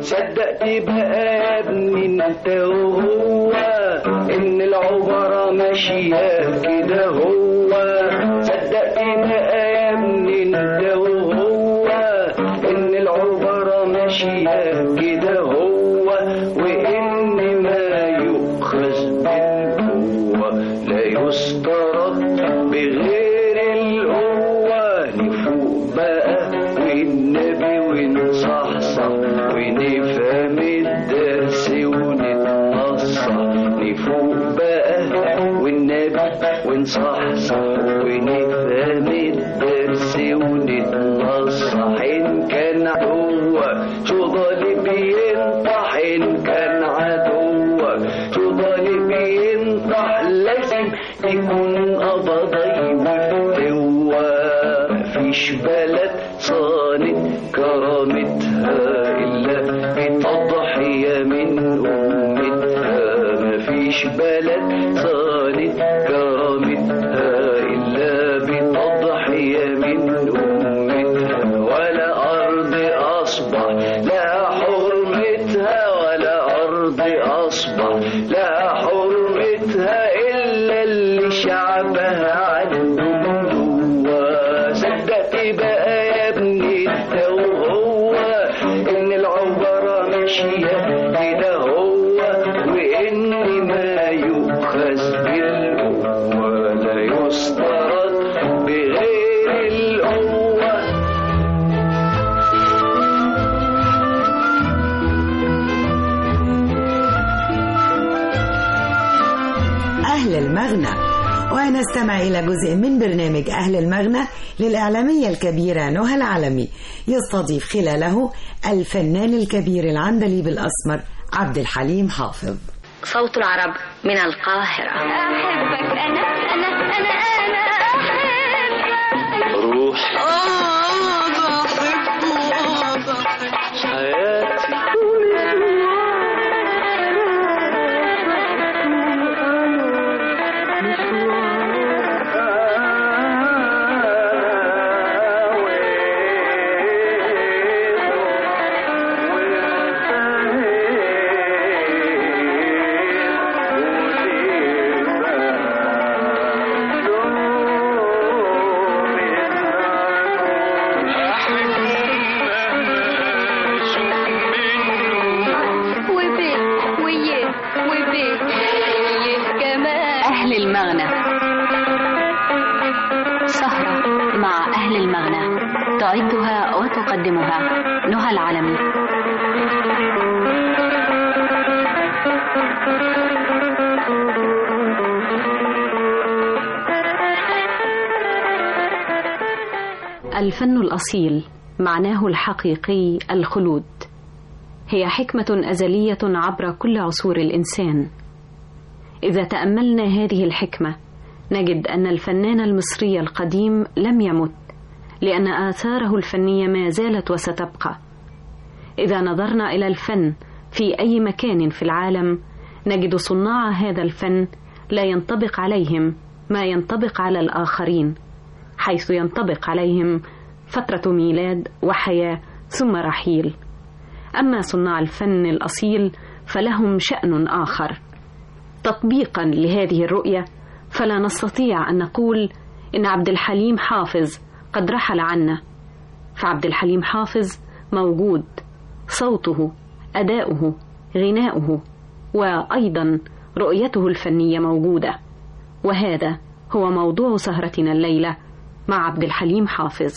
صدقت بقى يا ابني انت وهو ان العبارة ما ماشية كده هو صدقني يا منين ده وهو إن العبارة ماشية كده هو وإن ما يؤخذ بالقوة لا يسترد بغير القوة نفوق بقى والنبي ونصحصح ونفهم الدرس ونتنصح نفوق بقى والنبي ونصحصح ونفهم الدرس ونتنصح إن كان عدوة شو ظالم ينطح إن كان عدوة شو ظالم ينطح لازم يكون قبضي وفتوى مفيش بلد صانت كرامتها إلا بتضحية من أمتها مفيش بلد صانت كرامتها إلا بتضحية من أمتها ولا أرض أصبح لا حرمتها ولا أرض أصبح لا حرمتها إلا اللي شعبها عنده جوا صدقت بقى يا ابني انت وهو إن العبرة ماشية كده هو وإن ما يؤخذ بالقوة لا يسترد بغير القوة أهل المغنى ونستمع إلى جزء من برنامج أهل المغنى للإعلامية الكبيرة نهى العالمي يستضيف خلاله الفنان الكبير العندليب الأسمر عبد الحليم حافظ صوت العرب من القاهرة أحبك أنا أنا أنا أنا أحبك روح آه بحبه آه بحبه حياتي وبيه ويه وبيه ويه كمان أهل المغنى سهرة مع أهل المغنى تعدها وتقدمها نهى العالمي الفن الأصيل معناه الحقيقي الخلود هي حكمة أزلية عبر كل عصور الإنسان إذا تأملنا هذه الحكمة نجد أن الفنان المصري القديم لم يمت لأن آثاره الفنية ما زالت وستبقى إذا نظرنا إلى الفن في أي مكان في العالم نجد صناع هذا الفن لا ينطبق عليهم ما ينطبق على الآخرين حيث ينطبق عليهم فترة ميلاد وحياة ثم رحيل أما صناع الفن الأصيل فلهم شأن آخر تطبيقا لهذه الرؤية فلا نستطيع أن نقول إن عبد الحليم حافظ قد رحل عنا فعبد الحليم حافظ موجود صوته أداؤه غناؤه وأيضا رؤيته الفنية موجودة وهذا هو موضوع سهرتنا الليلة مع عبد الحليم حافظ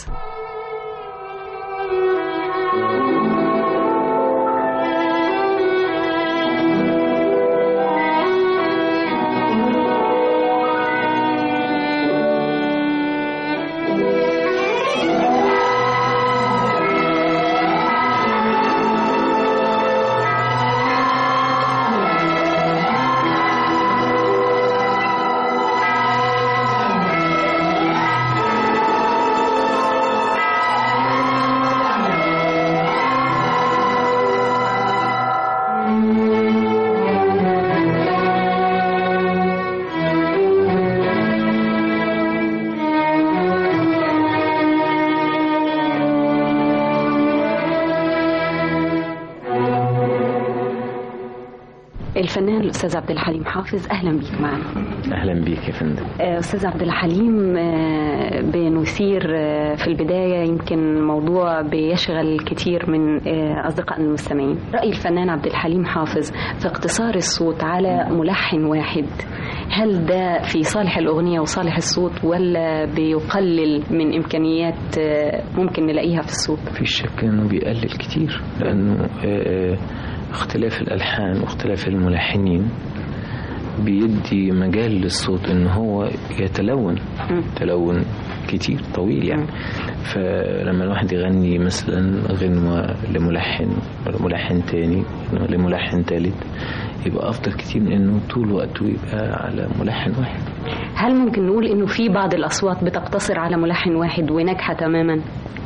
الفنان الأستاذ عبد الحليم حافظ أهلا بيك معنا اهلا بيك يا فندم آه، أستاذ عبد الحليم آه، بنثير آه، في البداية يمكن موضوع بيشغل كتير من آه، أصدقائنا المستمعين رأي الفنان عبد الحليم حافظ في اقتصار الصوت على ملحن واحد هل ده في صالح الأغنية وصالح الصوت ولا بيقلل من إمكانيات آه، ممكن نلاقيها في الصوت في شك انه بيقلل كتير لانه آه، آه، اختلاف الالحان واختلاف الملحنين بيدي مجال للصوت ان هو يتلون تلون كتير طويل يعني فلما الواحد يغني مثلا غنوة لملحن ولا ملحن تاني غنوة لملحن تالت يبقى افضل كتير من انه طول وقته يبقى على ملحن واحد هل ممكن نقول إنه في بعض الأصوات بتقتصر على ملحن واحد وناجحة تماما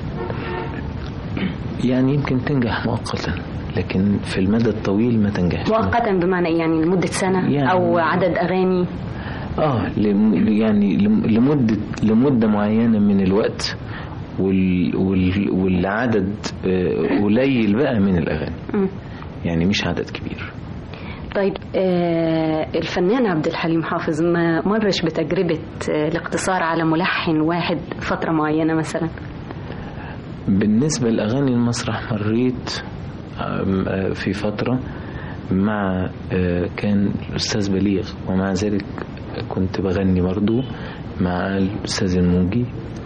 يعني يمكن تنجح مؤقتا لكن في المدى الطويل ما تنجحش مؤقتا بمعنى إيه؟ يعني لمدة سنة يعني- أو عدد أغاني اه لم يعني لم- لمدة لمدة معينة من الوقت وال وال والعدد آه، قليل بقى من الأغاني مم. يعني مش عدد كبير طيب آه الفنان عبد الحليم حافظ ما مرش بتجربة آه الاقتصار على ملحن واحد فترة معينة مثلا بالنسبة لأغاني المسرح مريت آم، آه، في فترة مع آه، كان الأستاذ بليغ ومع ذلك كنت بغني برضو مع الأستاذ الموجي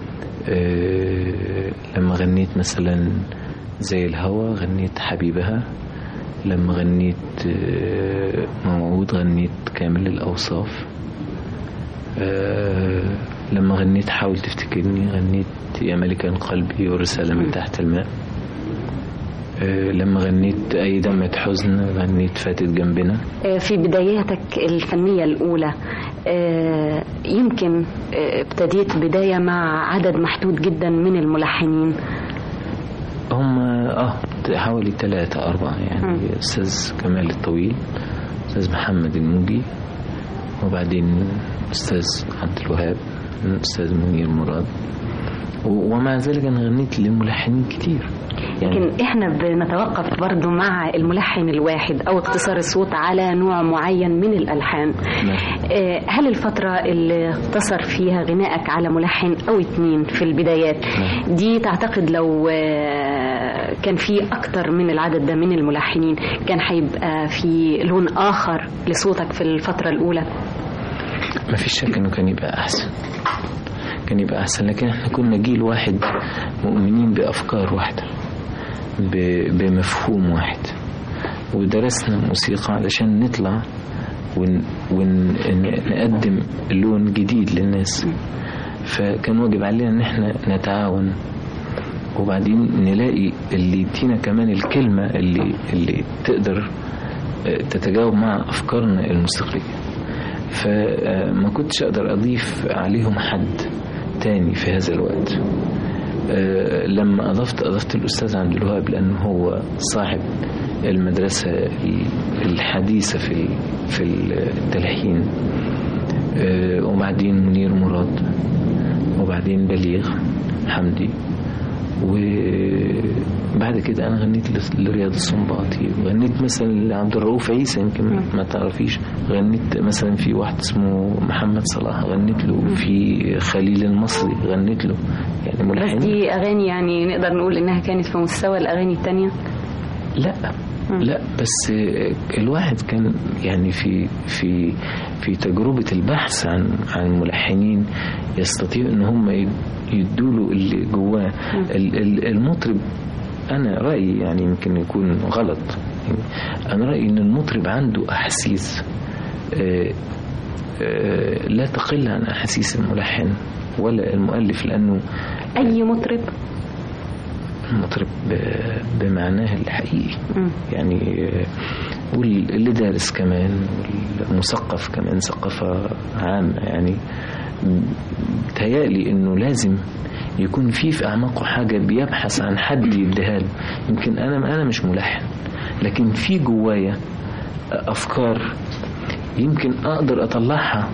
آه، لما غنيت مثلا زي الهوى غنيت حبيبها لما غنيت آه، موعود غنيت كامل الأوصاف آه، لما غنيت حاول تفتكرني غنيت يا ملكا قلبي ورسالة من تحت الماء آه، لما غنيت أي دمعة حزن غنيت فاتت جنبنا آه في بداياتك الفنية الأولى آه يمكن آه ابتديت بداية مع عدد محدود جدا من الملحنين هم اه حوالي ثلاثة أربعة يعني أستاذ كمال الطويل أستاذ محمد الموجي وبعدين أستاذ عبد الوهاب أستاذ منير مراد و- ومع ذلك أنا غنيت لملحنين كتير لكن احنا بنتوقف برضو مع الملحن الواحد او اقتصار الصوت على نوع معين من الالحان آه، هل الفترة اللي اقتصر فيها غنائك على ملحن او اتنين في البدايات دي تعتقد لو آه، كان في اكتر من العدد ده من الملحنين كان هيبقى في لون اخر لصوتك في الفترة الاولى ما فيش شك انه كان يبقى احسن كان يبقى احسن لكن احنا كنا جيل واحد مؤمنين بافكار واحده ب- بمفهوم واحد ودرسنا موسيقى علشان نطلع ونقدم لون جديد للناس فكان واجب علينا ان احنا نتعاون وبعدين نلاقي اللي يدينا كمان الكلمة اللي اللي تقدر آه، تتجاوب مع أفكارنا الموسيقية فما كنتش أقدر أضيف عليهم حد تاني في هذا الوقت آه، لما أضفت أضفت الأستاذ عبد الوهاب لأنه هو صاحب المدرسة الحديثة في في التلحين آه، وبعدين منير مراد وبعدين بليغ حمدي وبعد كده انا غنيت لس- لرياض السنباطي وغنيت مثلا لعبد الرؤوف عيسى يمكن ما تعرفيش غنيت مثلا في واحد اسمه محمد صلاح غنيت له في خليل المصري غنيت له يعني بس ملحن دي اغاني يعني نقدر نقول انها كانت في مستوى الاغاني التانية لا لا بس الواحد كان يعني في في في تجربة البحث عن عن ملحنين يستطيع ان هم يدوا له اللي جواه ال- ال- المطرب انا رايي يعني يمكن يكون غلط يعني انا رايي ان المطرب عنده احاسيس آه، آه، لا تقل عن احاسيس الملحن ولا المؤلف لانه اي مطرب المطرب ب- بمعناه الحقيقي يعني آه، واللي دارس كمان والمثقف كمان ثقافة عامة يعني تهيألي انه لازم يكون في في اعماقه حاجة بيبحث عن حد يديها له يمكن انا انا مش ملحن لكن في جوايا افكار يمكن اقدر اطلعها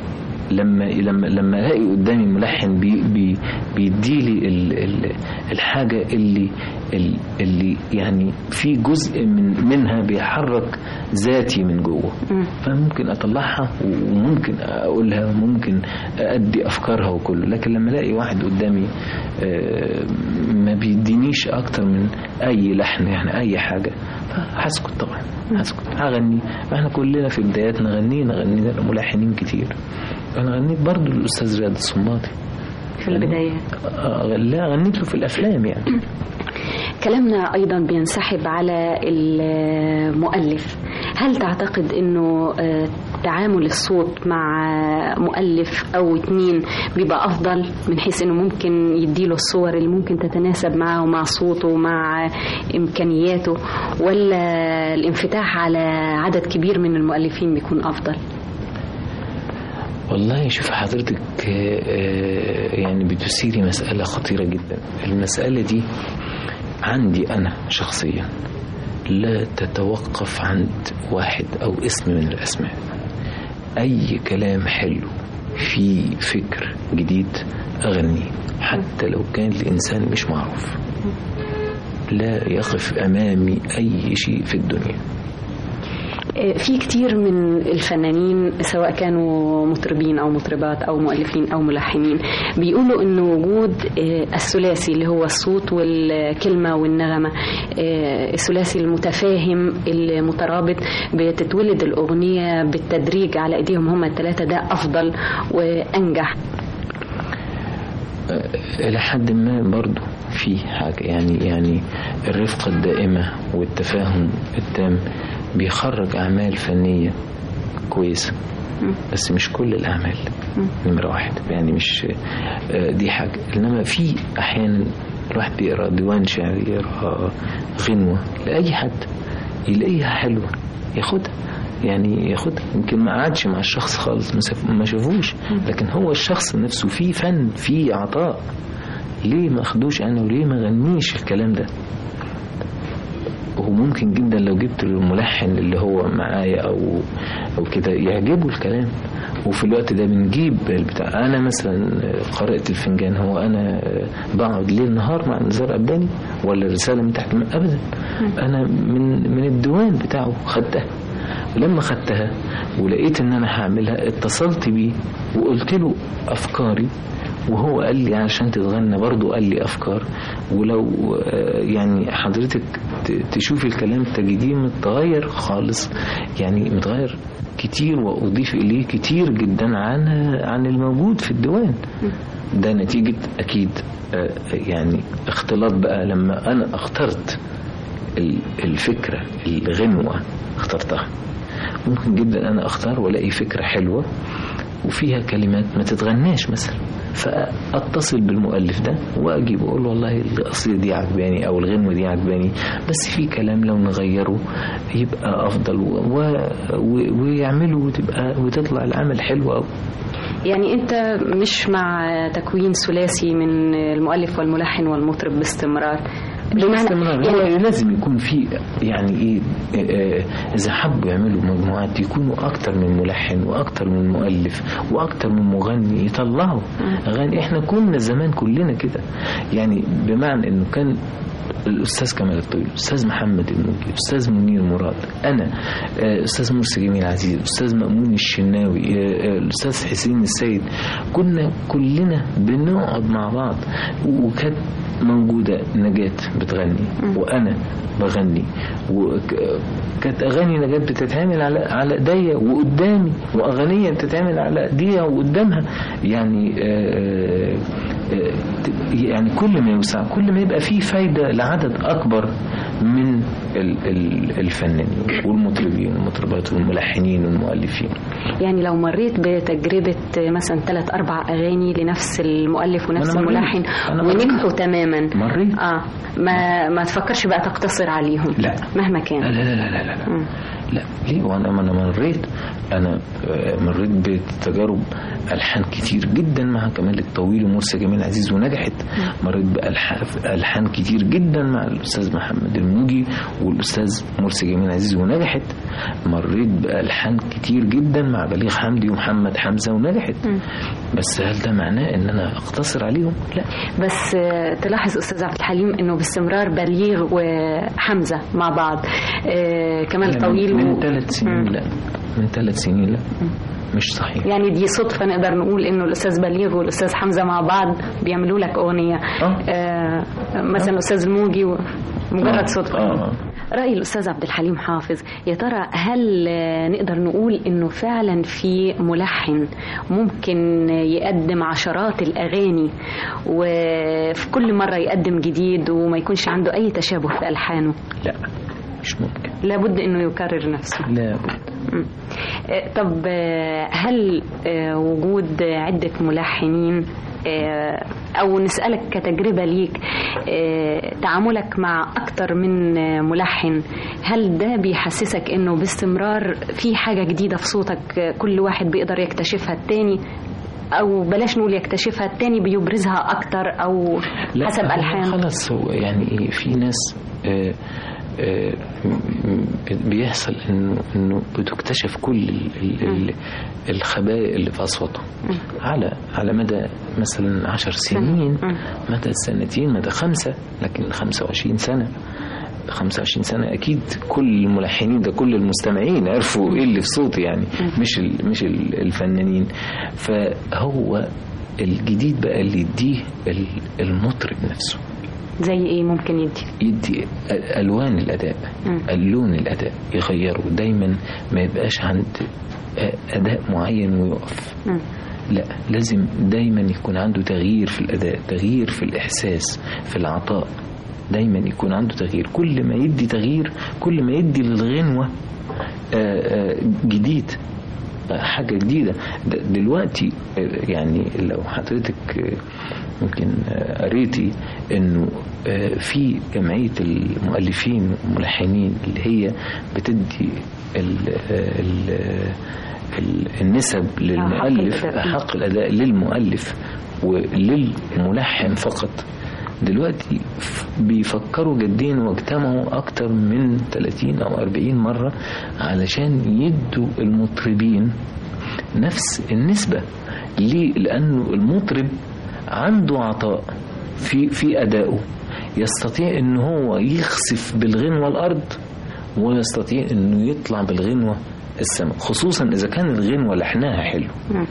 لما لما لما الاقي قدامي ملحن بي بي بيديلي ال ال الحاجه اللي ال- اللي يعني في جزء من منها بيحرك ذاتي من جوه فممكن اطلعها وممكن اقولها وممكن ادي افكارها وكله لكن لما الاقي واحد قدامي آه، ما بيدينيش اكتر من اي لحن يعني اي حاجه هسكت طبعا هسكت هغني احنا كلنا في بداياتنا غنينا غنينا ملحنين كتير انا غنيت برضو الاستاذ رياض الصنباطي في البداية آه، لا غنيت له في الافلام يعني كلامنا أيضا بينسحب على المؤلف هل تعتقد أنه آه، تعامل الصوت مع مؤلف أو اتنين بيبقى أفضل من حيث أنه ممكن يديله الصور اللي ممكن تتناسب معه ومع صوته ومع إمكانياته ولا الانفتاح على عدد كبير من المؤلفين بيكون أفضل والله شوف حضرتك آه، آه، يعني بتثيري مسألة خطيرة جدا المسألة دي عندي أنا شخصيا لا تتوقف عند واحد أو اسم من الأسماء أي كلام حلو في فكر جديد أغنيه حتى لو كان الإنسان مش معروف لا يقف أمامي أي شيء في الدنيا في كتير من الفنانين سواء كانوا مطربين او مطربات او مؤلفين او ملحنين بيقولوا ان وجود آه، الثلاثي اللي هو الصوت والكلمه والنغمه آه، الثلاثي المتفاهم المترابط بتتولد الاغنيه بالتدريج على ايديهم هم الثلاثه ده افضل وانجح إلى حد ما برضو في حاجة يعني يعني الرفقة الدائمة والتفاهم التام بيخرج أعمال فنية كويسة بس مش كل الأعمال نمرة واحد يعني مش آه، دي حاجة إنما في أحيانا الواحد بيقرأ ديوان شعري يقرأ غنوة لأي حد يلاقيها حلوة ياخدها يعني ياخدها يمكن ما قعدش مع الشخص خالص ما سف- ما شافوش لكن هو الشخص نفسه فيه فن فيه عطاء ليه ما اخدوش انا وليه ما غنيش الكلام ده وممكن جدا لو جبت الملحن اللي هو معايا او او كده يعجبه الكلام وفي الوقت ده بنجيب البتاع انا مثلا قارئة الفنجان هو انا بقعد ليل نهار مع نزار قباني ولا الرسالة من تحت ابدا انا من من الديوان بتاعه خدتها ولما خدتها ولقيت ان انا هعملها اتصلت بيه وقلت له افكاري وهو قال لي عشان تتغنى برضه قال لي افكار ولو آه، يعني حضرتك ت- تشوف الكلام تجديه متغير خالص يعني متغير كتير واضيف اليه كتير جدا عن عن الموجود في الديوان ده نتيجة اكيد آه، يعني اختلاط بقى لما انا اخترت ال- الفكرة الغنوة اخترتها ممكن جدا انا اختار والاقي فكرة حلوة وفيها كلمات ما تتغناش مثلا فاتصل بالمؤلف ده واجيب اقول له والله القصيده دي عجباني او الغنوه دي عجباني بس في كلام لو نغيره يبقى افضل و... و... ويعملوا وتبقى وتطلع العمل حلو قوي يعني انت مش مع تكوين ثلاثي من المؤلف والملحن والمطرب باستمرار باستمرار هو لازم يكون في يعني ايه آه، اذا حبوا يعملوا مجموعات يكونوا اكتر من ملحن واكتر من مؤلف واكتر من مغني يطلعوا اغاني احنا كنا زمان كلنا كده يعني بمعنى انه كان الاستاذ كمال الطويل الاستاذ محمد الموجي الاستاذ منير مراد انا آه، استاذ مرسي جميل عزيز الاستاذ مامون الشناوي آه، آه، الاستاذ حسين السيد كنا كلنا بنقعد مع بعض وكانت موجودة نجاة بتغني وأنا بغني وكانت أغاني نجاة بتتعمل على على إيديا وقدامي وأغنية بتتعمل على إيديها وقدامها يعني آه، آه، يعني كل ما يوسع كل ما يبقى فيه فايدة لعدد أكبر من ال- ال- الفنانين والمطربين والمطربات والملحنين والمؤلفين يعني لو مريت بتجربة مثلا ثلاث أربع أغاني لنفس المؤلف ونفس أنا مريت. الملحن أنا مريت. ونجحوا تماما مريت. اه ما ما تفكرش بقى تقتصر عليهم لا. مهما كان لا لا لا لا, لا. مم. لا ليه وانا ما انا مريت انا آه، مريت بتجارب الحان كتير جدا مع كمال الطويل ومرسي جميل عزيز ونجحت مريت بالحان كتير جدا مع الاستاذ محمد الموجي والاستاذ مرسي جميل عزيز ونجحت مريت بالحان كتير جدا مع بليغ حمدي ومحمد حمزه ونجحت بس هل ده معناه ان انا اقتصر عليهم لا بس آه، تلاحظ استاذ عبد الحليم انه باستمرار بليغ وحمزه مع بعض آه، كمال لا، طويل من, و- من ثلاث سنين لا من ثلاث سنين لا مش صحيح يعني دي صدفة نقدر نقول انه الاستاذ بليغ والاستاذ حمزة مع بعض بيعملوا لك اغنية آه مثلا الاستاذ الموجي و- مجرد صدفة رأي الأستاذ عبد الحليم حافظ يا ترى هل آه، نقدر نقول إنه فعلا في ملحن ممكن يقدم عشرات الأغاني وفي كل مرة يقدم جديد وما يكونش عنده أي تشابه في ألحانه لا مش ممكن لابد إنه يكرر نفسه لا مم. آه، طب آه، هل آه، وجود عدة ملحنين آه، أو نسألك كتجربة ليك آه، تعاملك مع أكتر من آه، ملحن هل ده بيحسسك إنه باستمرار في حاجة جديدة في صوتك آه، كل واحد بيقدر يكتشفها التاني أو بلاش نقول يكتشفها التاني بيبرزها أكتر أو لا حسب هو ألحان خلاص هو يعني ايه في ناس آه، آه، م- م- بيحصل انه انه بتكتشف كل ال- ال- ال- الخبايا اللي في اصواتهم على على مدى مثلا عشر سنين مدى سنتين مدى خمسة لكن 25 سنة 25 سنة أكيد كل الملحنين ده كل المستمعين عرفوا إيه اللي في صوتي يعني مش ال مش ال- الفنانين فهو الجديد بقى اللي يديه ال- المطرب نفسه زي إيه ممكن يدي يدي أ- الوان الاداء اللون الاداء يغيره دايما ما يبقاش عند أ- اداء معين ويقف لا لازم دايما يكون عنده تغيير في الاداء تغيير في الاحساس في العطاء دايما يكون عنده تغيير كل ما يدي تغيير كل ما يدي للغنوه آه، آه، جديد حاجة جديدة د- دلوقتي آه، يعني لو حضرتك آه، يمكن آه، قريتي انه آه، في جمعية المؤلفين والملحنين اللي هي بتدي ال ال ال النسب للمؤلف الأداء. حق الأداء للمؤلف وللملحن فقط دلوقتي ف- بيفكروا جدين واجتمعوا أكتر من 30 أو 40 مرة علشان يدوا المطربين نفس النسبة ليه؟ لأنه المطرب عنده عطاء في في أدائه يستطيع ان هو يخسف بالغنوة الأرض ويستطيع انه يطلع بالغنوة السماء خصوصا إذا كان الغنوة لحنها حلو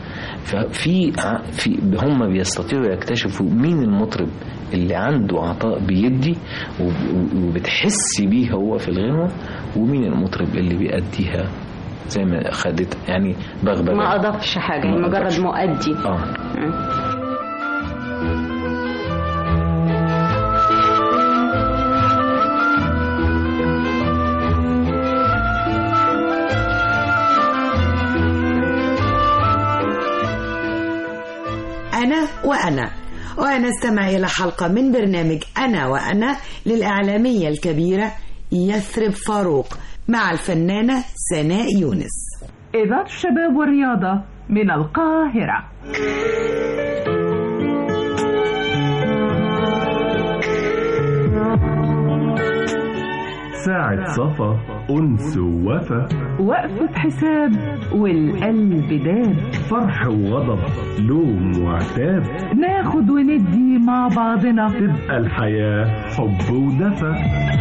ففي ع- في هم بيستطيعوا يكتشفوا مين المطرب اللي عنده عطاء بيدي وب- وبتحسي بيه هو في الغنوة ومين المطرب اللي بيأديها زي ما خدت يعني بغبغة ما أضافش حاجة ما يعني مجرد أضافش. مؤدي اه مم. أنا وأنا ونستمع إلى حلقة من برنامج أنا وأنا للإعلامية الكبيرة يثرب فاروق مع الفنانة سناء يونس إذاعة الشباب والرياضة من القاهرة ساعة صفا أنس ووفا وقفة حساب والقلب داب فرح وغضب لوم وعتاب ناخد وندي مع بعضنا تبقى الحياة حب ودفى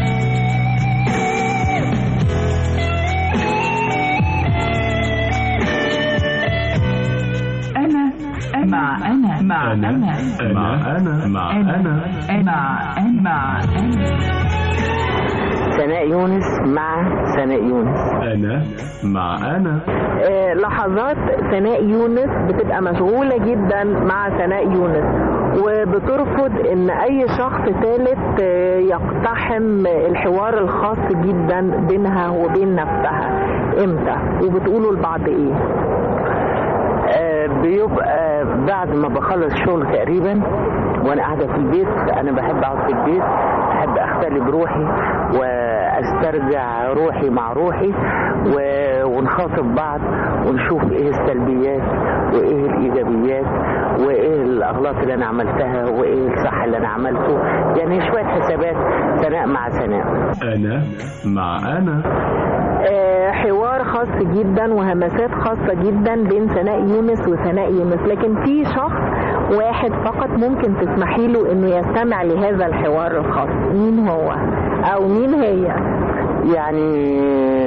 أنا مع أنا مع أنا أنا مع أنا مع أنا مع أنا مع أنا سناء يونس مع سناء يونس أنا مع أنا آه، لحظات سناء يونس بتبقى مشغولة جدا مع سناء يونس وبترفض ان اي شخص ثالث آه، يقتحم الحوار الخاص جدا بينها وبين نفسها امتى وبتقولوا لبعض ايه آه، بيبقى بعد ما بخلص شغل تقريبا وانا قاعده في البيت انا بحب اقعد في البيت بحب اختلي بروحي استرجع روحي مع روحي و- ونخاطب بعض ونشوف ايه السلبيات وايه الايجابيات وايه الاغلاط اللي انا عملتها وايه الصح اللي انا عملته يعني شويه حسابات سناء مع سناء أنا مع أنا آه، حوار خاص جدا وهمسات خاصة جدا بين سناء يونس وسناء يونس لكن في شخص واحد فقط ممكن تسمحي له انه يستمع لهذا الحوار الخاص مين هو او مين هي يعني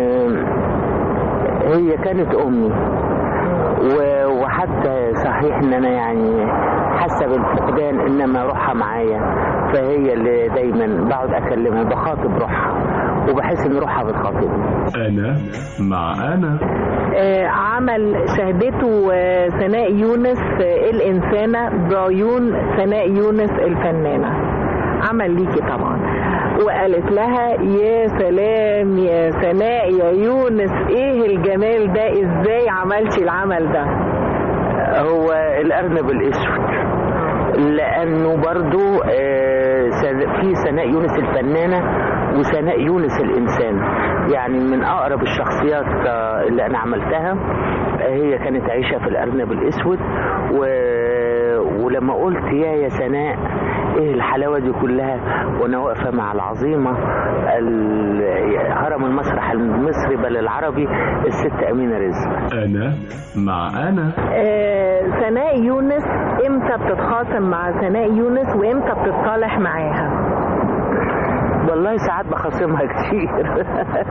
هي كانت امي و- وحتى صحيح ان انا يعني حاسه بالفقدان انما روحها معايا فهي اللي دايما بقعد اكلمها بخاطب روحها وبحس ان روحها بتخاطبني أنا مع أنا آه، عمل شهدته آه، سناء يونس آه، الإنسانة بعيون سناء يونس الفنانة عمل ليكي طبعا وقالت لها يا سلام يا سناء يا يونس ايه الجمال ده ازاي عملتي العمل ده هو الارنب الاسود لانه برضو آه، سن- في سناء يونس الفنانه وسناء يونس الانسان يعني من اقرب الشخصيات آه، اللي انا عملتها آه، هي كانت عايشه في الارنب الاسود و... ولما قلت يا يا سناء ايه الحلاوه دي كلها وانا واقفه مع العظيمه ال- هرم المسرح المصري بل العربي الست امينه رزق أنا مع أنا آه، سناء يونس امتى بتتخاصم مع سناء يونس وامتى بتتصالح معاها والله ساعات بخاصمها كتير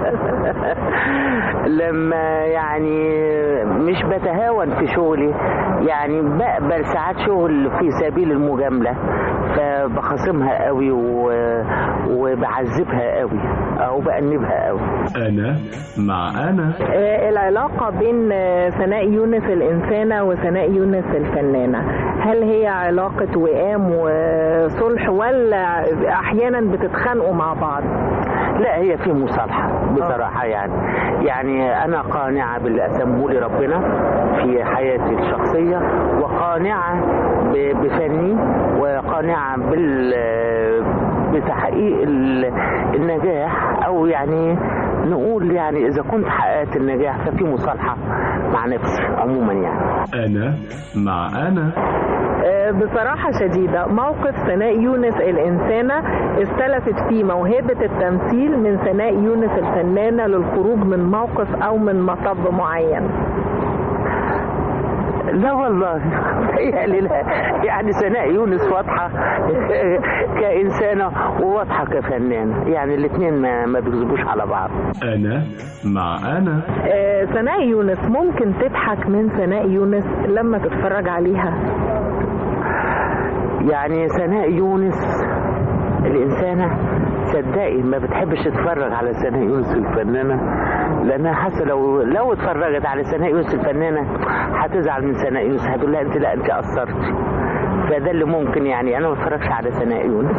لما يعني مش بتهاون في شغلي يعني بقبل ساعات شغل في سبيل المجاملة فبخاصمها قوي و... وبعذبها قوي او بأنبها قوي أنا مع أنا آه، العلاقة بين آه، سناء يونس الإنسانة وسناء يونس الفنانة هل هي علاقة وئام وصلح ولا أحيانا بتتخانقوا مع بعض لا هي في مصالحة بصراحة يعني يعني أنا قانعة باللي أسمه لي ربنا في حياتي الشخصية وقانعة ب- بفني وقانعة بال بتحقيق ال- النجاح أو يعني نقول يعني إذا كنت حققت النجاح ففي مصالحة مع نفسي عموما يعني أنا مع أنا آه، بصراحة شديدة موقف سناء يونس الإنسانة استلفت فيه موهبة التمثيل من سناء يونس الفنانة للخروج من موقف أو من مطب معين لا والله متهيألي لا يعني سناء يونس واضحة كإنسانة وواضحة كفنانة يعني الاثنين ما, ما بيكذبوش على بعض أنا مع أنا آه، سناء يونس ممكن تضحك من سناء يونس لما تتفرج عليها يعني سناء يونس الإنسانة صدقي ما بتحبش تتفرج على سناء يونس الفنانة لأنها حاسة لو لو اتفرجت على سناء يونس الفنانة هتزعل من سناء يونس هتقول لها أنت لا أنت قصرتي فده اللي ممكن يعني أنا ما اتفرجش على سناء يونس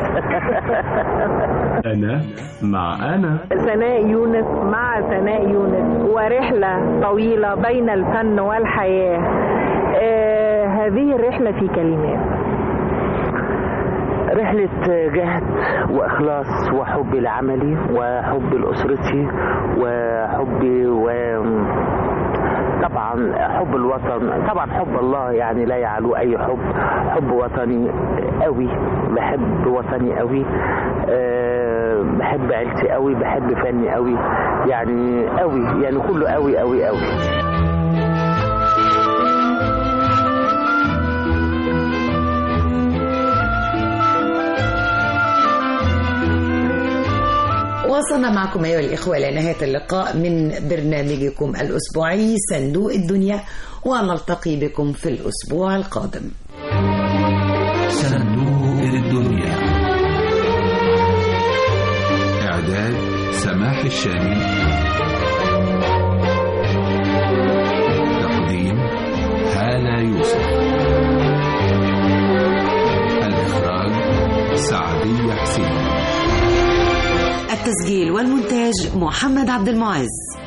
أنا مع أنا سناء يونس مع سناء يونس ورحلة طويلة بين الفن والحياة آه هذه الرحلة في كلمات رحلة جهد وإخلاص وحب لعملي وحب لأسرتي وحبي و طبعا حب الوطن طبعا حب الله يعني لا يعلو اي حب حب وطني قوي بحب وطني قوي أه بحب عيلتي قوي بحب فني قوي يعني قوي يعني كله قوي قوي قوي وصلنا معكم أيها الإخوة إلى نهاية اللقاء من برنامجكم الأسبوعي صندوق الدنيا ونلتقي بكم في الأسبوع القادم صندوق الدنيا إعداد سماح الشامي تقديم هالة يوسف الإخراج سعدية حسين التسجيل والمونتاج محمد عبد المعز